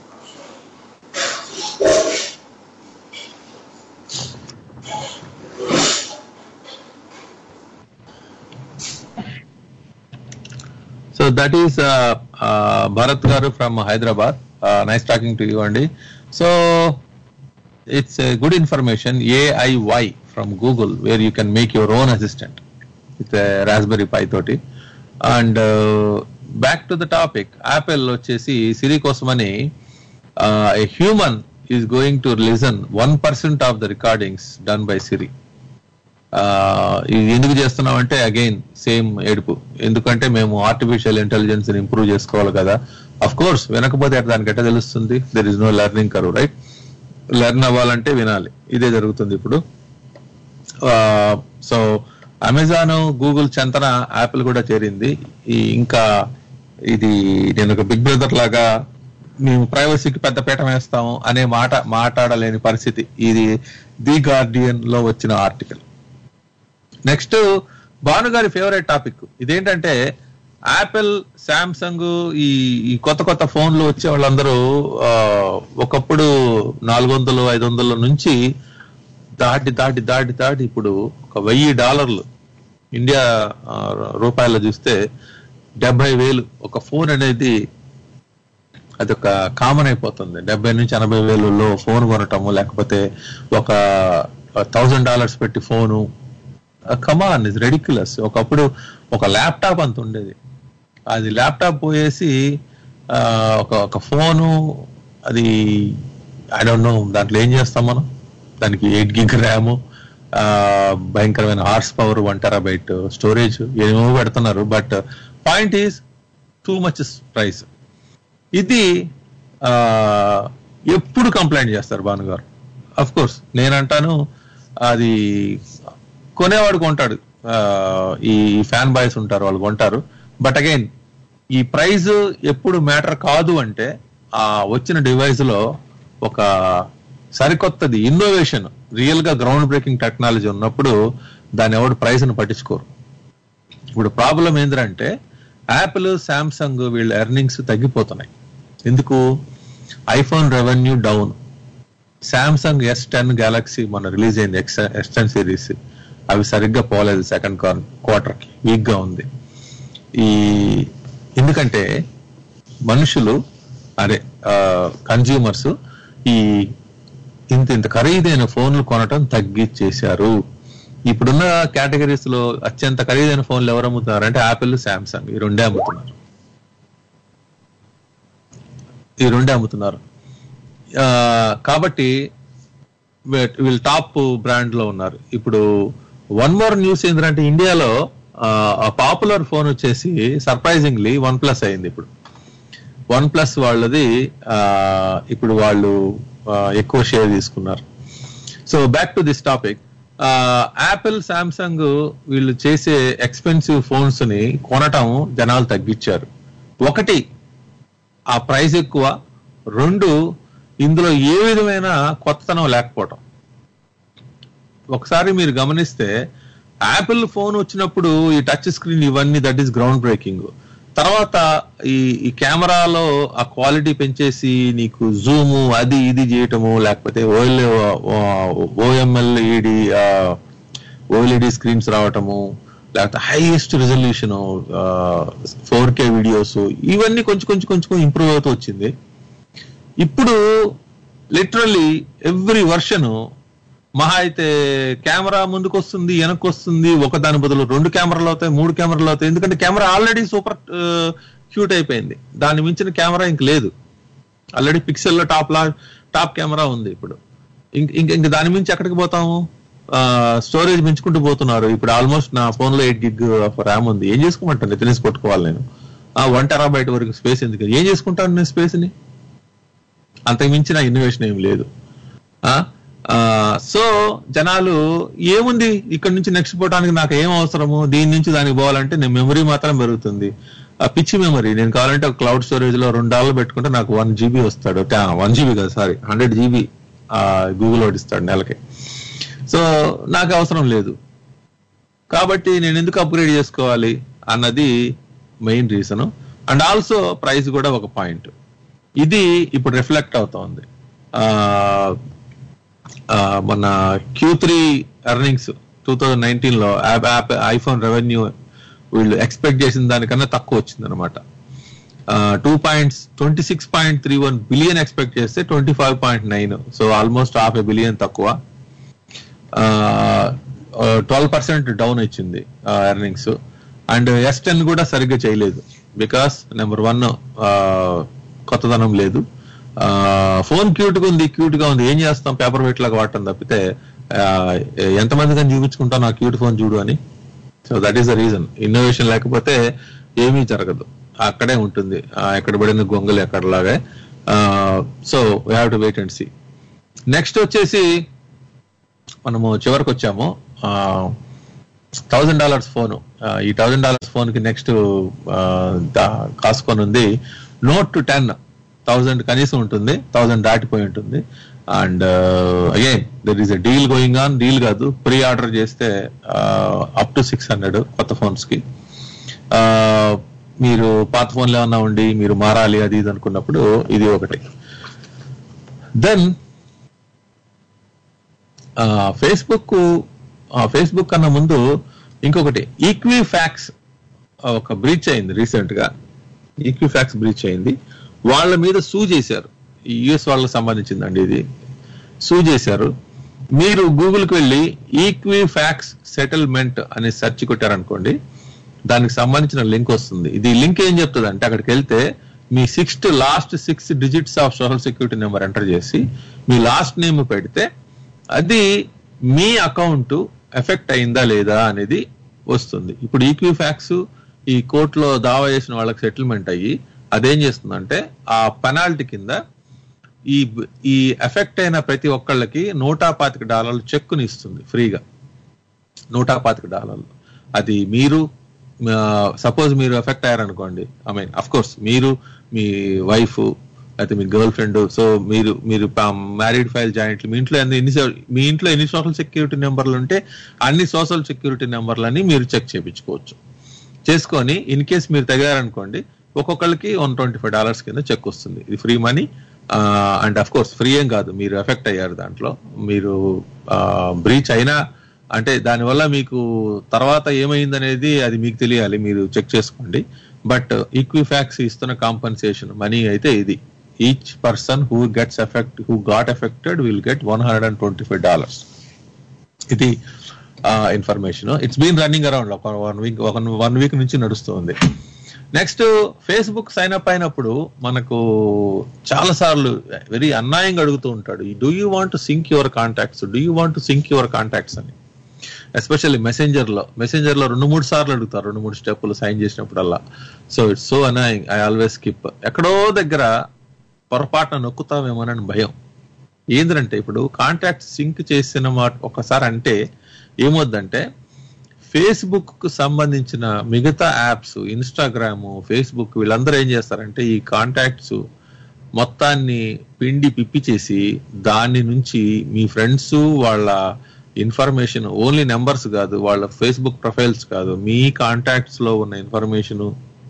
so that is Bharat గారు from Hyderabad nice talking to you అండి so it's good information AIY from Google where you can make your own assistant with raspberry pi తోటి and back to the topic Apple వచ్చేసి Siri కోసమని a human is going to listen one percent of the recordings done by Siri ఆ, ఇది ఎందుకు చేస్తున్నాం అంటే again same ఏడుపు ఎందుకంటే మేము ఆర్టిఫిషియల్ ఇంటెలిజెన్స్ ఇంప్రూవ్ చేసుకోవాలి కదా అఫ్ కోర్స్ వినకపోతే అట్లా దానికి ఎట్లా తెలుస్తుంది దెర్ ఇస్ నో లెర్నింగ్ కరు రైట్ లెర్న్ అవ్వాలంటే వినాలి ఇదే జరుగుతుంది ఇప్పుడు సో అమెజాన్ గూగుల్ చెంతన యాపిల్ కూడా చేరింది ఈ ఇంకా ఇది నేను ఒక బిగ్ బ్రదర్ లాగా మేము ప్రైవసీకి పెద్ద పీఠం వేస్తాము అనే మాట మాట్లాడలేని పరిస్థితి ఇది ది గార్డియన్ లో వచ్చిన ఆర్టికల్ నెక్స్ట్ భాను గారి ఫేవరెట్ టాపిక్ ఇదేంటంటే యాపిల్ శాంసంగ్ ఈ ఈ కొత్త కొత్త ఫోన్లు వచ్చే వాళ్ళందరూ ఆ, ఒకప్పుడు నాలుగు వందలు ఐదు వందల నుంచి దాటి దాటి దాటి దాటి ఇప్పుడు ఒక వెయ్యి డాలర్లు ఇండియా ఆ, రూపాయల్లో చూస్తే డెబ్బై వేలు ఒక ఫోన్ అనేది అది ఒక కామన్ అయిపోతుంది డెబ్బై నుంచి ఎనభై వేలలో ఫోన్ కొనటము లేకపోతే ఒక థౌజండ్ డాలర్స్ పెట్టి ఫోను కమాన్ ఇస్ రెడిక్యులస్ ఒకప్పుడు ఒక ల్యాప్టాప్ అంత ఉండేది అది ల్యాప్టాప్ పోయేసి ఆ, ఒక ఒక ఫోను అది ఐ డోంట్ నో దాంట్లో ఏం చేస్తాం మనం దానికి ఎయిట్ గిగ్ ర్యామ్ భయంకరమైన horse power one terabyte storage ఏమో పెడుతున్నారు but point is too much price ఇది ఆ, ఎప్పుడు కంప్లైంట్ చేస్తారు భానుగారు అఫ్ కోర్స్ నేనంటాను అది కొనేవాడు కొంటాడు ఆ, ఈ ఫ్యాన్ బాయ్స్ ఉంటారు వాళ్ళు కొంటారు బట్ అగైన్ ఈ ప్రైజ్ ఎప్పుడు మ్యాటర్ కాదు అంటే ఆ వచ్చిన డివైస్ లో ఒక సరికొత్తది ఇన్నోవేషన్ రియల్ గా గ్రౌండ్ బ్రేకింగ్ టెక్నాలజీ ఉన్నప్పుడు దాని ఎవడు ప్రైస్ ను పట్టించుకోరు ఇప్పుడు ప్రాబ్లం ఏంటంటే యాపిల్ శాంసంగ్ వీళ్ళ ఎర్నింగ్స్ తగ్గిపోతున్నాయి ఎందుకు iPhone revenue down Samsung S ten Galaxy మన రిలీజ్ అయింది ఎక్స్ ఎస్ టెన్ సిరీస్ అవి సరిగ్గా పోలేదు సెకండ్ క్వార్టర్ కి వీక్ గా ఉంది ఈ ఎందుకంటే మనుషులు అదే కన్జ్యూమర్స్ ఈ ఇంత ఇంత ఖరీదైన ఫోన్లు కొనటం తగ్గించేశారు ఇప్పుడున్న కేటగిరీస్ లో అత్యంత ఖరీదైన ఫోన్లు ఎవరు అమ్ముతున్నారు అంటే యాపిల్ శాంసంగ్ ఈ రెండే అమ్ముతున్నారు ఈ రెండే అమ్ముతున్నారు ఆ, కాబట్టి వీ- వీళ్ళు టాప్ బ్రాండ్ లో ఉన్నారు ఇప్పుడు వన్ మోర్ న్యూస్ ఏంటంటే ఇండియాలో పాపులర్ ఫోన్ వచ్చేసి సర్ప్రైజింగ్లీ వన్ ప్లస్ అయింది ఇప్పుడు వన్ ప్లస్ వాళ్ళది ఆ, ఇప్పుడు వాళ్ళు ఆ, ఎక్కువ షేర్ తీసుకున్నారు so back to this topic Apple Samsung వీళ్ళు చేసే ఎక్స్పెన్సివ్ ఫోన్స్ ని కొనటం జనాలు తగ్గించారు ఒకటి ఆ ప్రైస్ ఎక్కువ రెండు ఇందులో ఏ విధమైన కొత్తతనం లేకపోవటం ఒకసారి మీరు గమనిస్తే యాపిల్ ఫోన్ వచ్చినప్పుడు ఈ టచ్ స్క్రీన్ ఇవన్నీ దట్ ఈస్ గ్రౌండ్ బ్రేకింగ్ తర్వాత ఈ ఈ కెమెరాలో ఆ క్వాలిటీ పెంచేసి నీకు జూమ్ అది ఇది చేయటము లేకపోతే ఓఎల్ ఓఎంఎల్ ఈడి ఓఎల్ఈడి స్క్రీన్స్ రావటము లేకపోతే highest resolution four K videos ఇవన్నీ కొంచెం కొంచెం కొంచెం ఇంప్రూవ్ అవుతూ వచ్చింది ఇప్పుడు లిటరల్లీ ఎవ్రీ వర్షన్ మహా అయితే కెమెరా ముందుకు వస్తుంది వెనక్కి వస్తుంది ఒక దాని బదులు రెండు కెమెరాలు అవుతాయి మూడు కెమెరాలు అవుతాయి ఎందుకంటే కెమెరా ఆల్రెడీ సూపర్ క్యూట్ అయిపోయింది దాన్ని మించిన కెమెరా ఇంక లేదు ఆల్రెడీ పిక్సెల్ లో టాప్ లా టాప్ కెమెరా ఉంది ఇప్పుడు ఇంక ఇంక ఇంక దాని మించి ఎక్కడికి పోతాము స్టోరేజ్ పెంచుకుంటూ పోతున్నారు ఇప్పుడు ఆల్మోస్ట్ నా ఫోన్ లో ఎయిట్ గిగ్ ర్యామ్ ఉంది ఏం చేసుకోమంటాను తినేసి కొట్టుకోవాలి నేను ఆ వన్ టెరాబైట్ వరకు స్పేస్ ఎందుకు ఏం చేసుకుంటాను నేను స్పేస్ ని అంతకు మించిన ఇన్నోవేషన్ ఏం లేదు ఆ సో జనాలు ఏముంది ఇక్కడ నుంచి నెక్స్ట్ పోవడానికి నాకు ఏం అవసరము దీని నుంచి దానికి పోవాలంటే నేను మెమరీ మాత్రం పెరుగుతుంది ఆ పిచ్చి మెమరీ నేను కావాలంటే ఒక క్లౌడ్ స్టోరేజ్ లో రెండు డాలర్లు పెట్టుకుంటే నాకు వన్ జీబీ వస్తాడు వన్ జీబీ కదా సారీ హండ్రెడ్ జీబీ గూగుల్ వాడు ఇస్తాడు నెలకి సో నాకు అవసరం లేదు కాబట్టి నేను ఎందుకు అప్గ్రేడ్ చేసుకోవాలి అన్నది main reason and also price కూడా ఒక పాయింట్ ఇది ఇప్పుడు రిఫ్లెక్ట్ అవుతోంది ఆ, ఆ, మన Q three earnings two thousand nineteen లో ఐఫోన్ రెవెన్యూ వీళ్ళు ఎక్స్పెక్ట్ చేసిన దానికన్నా తక్కువ వచ్చింది అనమాట two points twenty six point three one billion expect చేస్తే twenty five point nine so almost half a billion తక్కువ ట్వెల్వ్ పర్సెంట్ డౌన్ ఇచ్చింది ఎర్నింగ్స్ అండ్ ఎస్ టెన్ కూడా సరిగ్గా చేయలేదు బికాస్ నెంబర్ వన్ కొత్తదనం లేదు ఫోన్ క్యూట్ గా ఉంది క్యూట్ గా ఉంది ఏం చేస్తాం పేపర్ వెయిట్ లాగా వాడటం తప్పితే ఆ, ఎంతమంది కానీ చూపించుకుంటాం నా క్యూట్ ఫోన్ చూడు అని so that is the reason innovation లేకపోతే ఏమీ జరగదు అక్కడే ఉంటుంది ఆ, ఎక్కడ పడిన గొంగలు ఎక్కడలాగే so we have to wait and see next వచ్చేసి మనము చివరికి వచ్చాము థౌజండ్ డాలర్స్ ఫోన్ ఈ థౌజండ్ డాలర్స్ ఫోన్ కి నెక్స్ట్ కాసుకొని ఉంది నోట్ టు టెన్ థౌజండ్ కనీసం ఉంటుంది థౌజండ్ దాటిపోయి ఉంటుంది and again there is a deal going on deal కాదు ప్రీ ఆర్డర్ చేస్తే అప్ టు సిక్స్ హండ్రెడ్ కొత్త ఫోన్స్ కి ఆ, మీరు పాత ఫోన్లు ఏమన్నా ఉండి మీరు మారాలి అది ఇది అనుకున్నప్పుడు ఇది ఒకటి దెన్ ఫేస్బుక్ ఫేస్బుక్ కన్నా ముందు ఇంకొకటి ఈక్వి ఫ్యాక్స్ ఒక బ్రీచ్ అయింది రీసెంట్ గా ఈక్వి ఫ్యాక్స్ బ్రీచ్ అయింది వాళ్ళ మీద సూ చేశారు ఈ యుఎస్ వాళ్ళకి సంబంధించిందండి ఇది సూ చేశారు మీరు గూగుల్కి వెళ్ళి ఈక్వి ఫ్యాక్స్ సెటిల్మెంట్ అనే సెర్చ్ కొట్టారనుకోండి దానికి సంబంధించిన లింక్ వస్తుంది ఇది లింక్ ఏం చెప్తుంది అంటే అక్కడికి వెళ్తే మీ sixth last six digits of social security number enter చేసి మీ లాస్ట్ నేమ్ పెడితే అది మీ అకౌంట్ ఎఫెక్ట్ అయిందా లేదా అనేది వస్తుంది ఇప్పుడు ఈక్వి ఫ్యాక్స్ ఈ కోర్టులో దావా చేసిన వాళ్ళకి సెటిల్మెంట్ అయ్యి అదేం చేస్తుందంటే ఆ పెనాల్టీ కింద ఈ ఈ ఎఫెక్ట్ అయిన ప్రతి ఒక్కళ్ళకి నూట పాతిక డాలర్లు చెక్కుని ఇస్తుంది ఫ్రీగా నూట పాతిక డాలర్లు అది మీరు సపోజ్ మీరు ఎఫెక్ట్ అయ్యారనుకోండి ఐ మీన్ అఫ్ కోర్స్ మీరు మీ వైఫ్ అయితే మీ గర్ల్ ఫ్రెండ్ సో మీరు మీరు మ్యారీడ్ ఫైల్ జాయింట్ మీ ఇంట్లో ఎన్ని ఎన్ని సో- మీ ఇంట్లో ఎన్ని సోషల్ సెక్యూరిటీ నెంబర్లు ఉంటే అన్ని సోషల్ సెక్యూరిటీ నెంబర్లని మీరు చెక్ చేయించుకోవచ్చు చేసుకొని ఇన్ కేస్ మీరు తగిలారనుకోండి ఒక్కొక్కరికి వన్ ట్వంటీ ఫైవ్ డాలర్స్ కింద చెక్ వస్తుంది ఇది free money and of course free ఏం కాదు మీరు ఎఫెక్ట్ అయ్యారు దాంట్లో మీరు బ్రీచ్ అయినా అంటే దానివల్ల మీకు తర్వాత ఏమైందనేది అది మీకు తెలియాలి మీరు చెక్ చేసుకోండి బట్ ఈక్విఫాక్స్ ఇస్తున్న కాంపన్సేషన్ మనీ అయితే ఇది each person who gets effect who got affected will get one hundred and twenty five dollars ఇది information it's been running around ఒక వన్ వీక్ ఒక వన్ వీక్ నుంచి నడుస్తుంది నెక్స్ట్ ఫేస్బుక్ సైన్ అప్ అయినప్పుడు మనకు చాలా సార్లు వెరీ అన్యాయంగా అడుగుతూ ఉంటాడు do you want sync your contacts do you want sync your contacts అని ఎస్పెషల్లీ మెసెంజర్ లో మెసెంజర్ లో రెండు మూడు సార్లు అడుగుతారు రెండు మూడు స్టెప్పులు సైన్ చేసినప్పుడల్లా so it's so annoying I always skip ఎక్కడో దగ్గర పొరపాటున నొక్కుతామేమోనని భయం ఏంటంటే ఇప్పుడు కాంటాక్ట్ సింక్ చేసిన మాట ఒకసారి అంటే ఏమొద్దంటే ఫేస్బుక్ కు సంబంధించిన మిగతా యాప్స్ ఇన్స్టాగ్రామ్ ఫేస్బుక్ వీళ్ళందరూ ఏం చేస్తారంటే ఈ కాంటాక్ట్స్ మొత్తాన్ని పిండి పిప్పి చేసి దాని నుంచి మీ ఫ్రెండ్స్ వాళ్ళ ఇన్ఫర్మేషన్ ఓన్లీ నెంబర్స్ కాదు వాళ్ళ ఫేస్బుక్ ప్రొఫైల్స్ కాదు మీ కాంటాక్ట్స్ లో ఉన్న ఇన్ఫర్మేషన్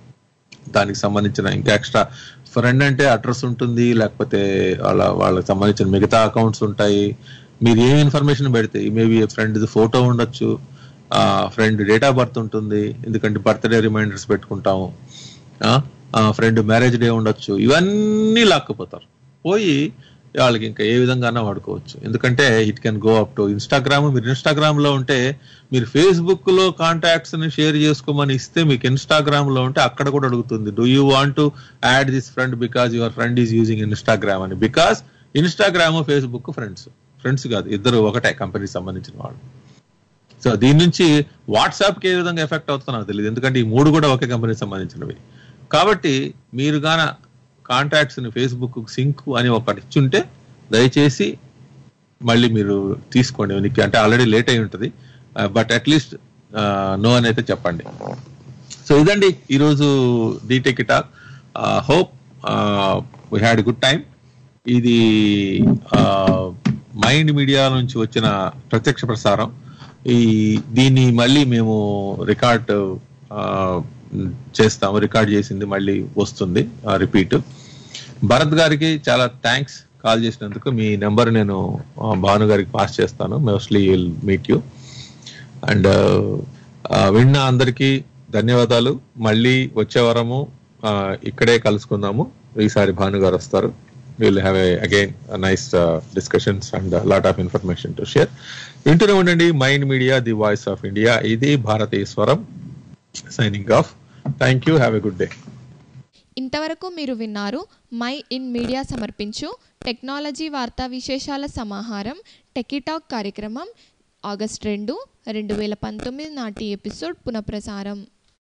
దానికి సంబంధించిన ఇంకా ఎక్స్ట్రా ఫ్రెండ్ అంటే అడ్రస్ ఉంటుంది లేకపోతే వాళ్ళ వాళ్ళకి సంబంధించిన మిగతా అకౌంట్స్ ఉంటాయి మీరు ఏ ఇన్ఫర్మేషన్ పెడితే మేబీ ఫ్రెండ్ ఫోటో ఉండొచ్చు ఫ్రెండ్ డేట్ ఆఫ్ బర్త్ ఉంటుంది ఎందుకంటే బర్త్డే రిమైండర్స్ పెట్టుకుంటాము ఫ్రెండ్ మ్యారేజ్ డే ఉండొచ్చు ఇవన్నీ లాక్కుపోతారు పోయి వాళ్ళకి ఇంకా ఏ విధంగానే వాడుకోవచ్చు ఎందుకంటే it can go up to Instagram మీరు ఇన్స్టాగ్రామ్ లో ఉంటే మీరు ఫేస్బుక్ లో కాంటాక్ట్స్ ని షేర్ చేసుకోమని ఇస్తే మీకు ఇన్స్టాగ్రామ్ లో ఉంటే అక్కడ కూడా అడుగుతుంది do you want to add this friend because your friend is using Instagram అని because Instagram Facebook friends friends కాదు ఇద్దరు ఒకటే కంపెనీకి సంబంధించిన వాళ్ళు సో దీని నుంచి వాట్సాప్ కి ఏ విధంగా ఎఫెక్ట్ అవుతుందో నాకు తెలియదు ఎందుకంటే ఈ మూడు కూడా ఒకే కంపెనీకి సంబంధించినవి కాబట్టి మీరు గాన కాంటాక్ట్స్ ని ఫేస్బుక్ సింక్ అని ఒకటి ఇచ్చుంటే దయచేసి మళ్ళీ మీరు తీసుకోండి మీకు అంటే ఆల్రెడీ లేట్ అయి ఉంటుంది బట్ అట్లీస్ట్ నో అని అయితే చెప్పండి సో ఇదండి ఈరోజు the tech talk hope we had good time ఇది మైండ్ మీడియా నుంచి వచ్చిన ప్రత్యక్ష ప్రసారం ఈ దీన్ని మళ్ళీ మేము రికార్డ్ చేస్తాము రికార్డ్ చేసింది మళ్ళీ వస్తుంది రిపీట్ భరత్ గారికి చాలా థ్యాంక్స్ కాల్ చేసినందుకు మీ నెంబర్ నేను ఆ, భాను గారికి పాస్ చేస్తాను mostly will meet you and విన్న అందరికీ ధన్యవాదాలు మళ్ళీ వచ్చే వారము ఆ, ఇక్కడే కలుసుకుందాము ఈసారి భాను గారు వస్తారు will have again nice discussions and lot of information to share వింటూనే ఉండండి Mind media the voice of India ఇది భారతీయ స్వరం signing off thank you have a good day ఇంతవరకు మీరు విన్నారు మై ఇన్ మీడియా సమర్పించు టెక్నాలజీ వార్తా విశేషాల సమాహారం టెకీటాక్ కార్యక్రమం ఆగస్ట్ రెండు రెండు వేల పంతొమ్మిది నాటి ఎపిసోడ్ పునఃప్రసారం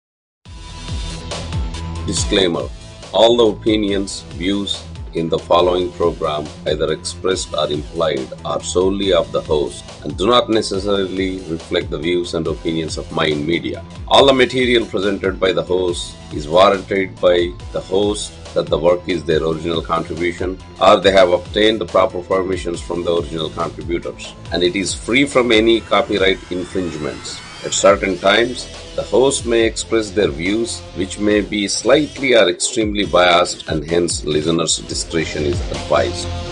Disclaimer All the opinions, views in the following program, either expressed or implied, are solely of the host and do not necessarily reflect the views and opinions of Mind Media. All the material presented by the host is warranted by the host that the work is their original contribution or they have obtained the proper permissions from the original contributors and it is free from any copyright infringements. At certain times, the host may express their views, which may be slightly or extremely biased, and hence listeners' discretion is advised.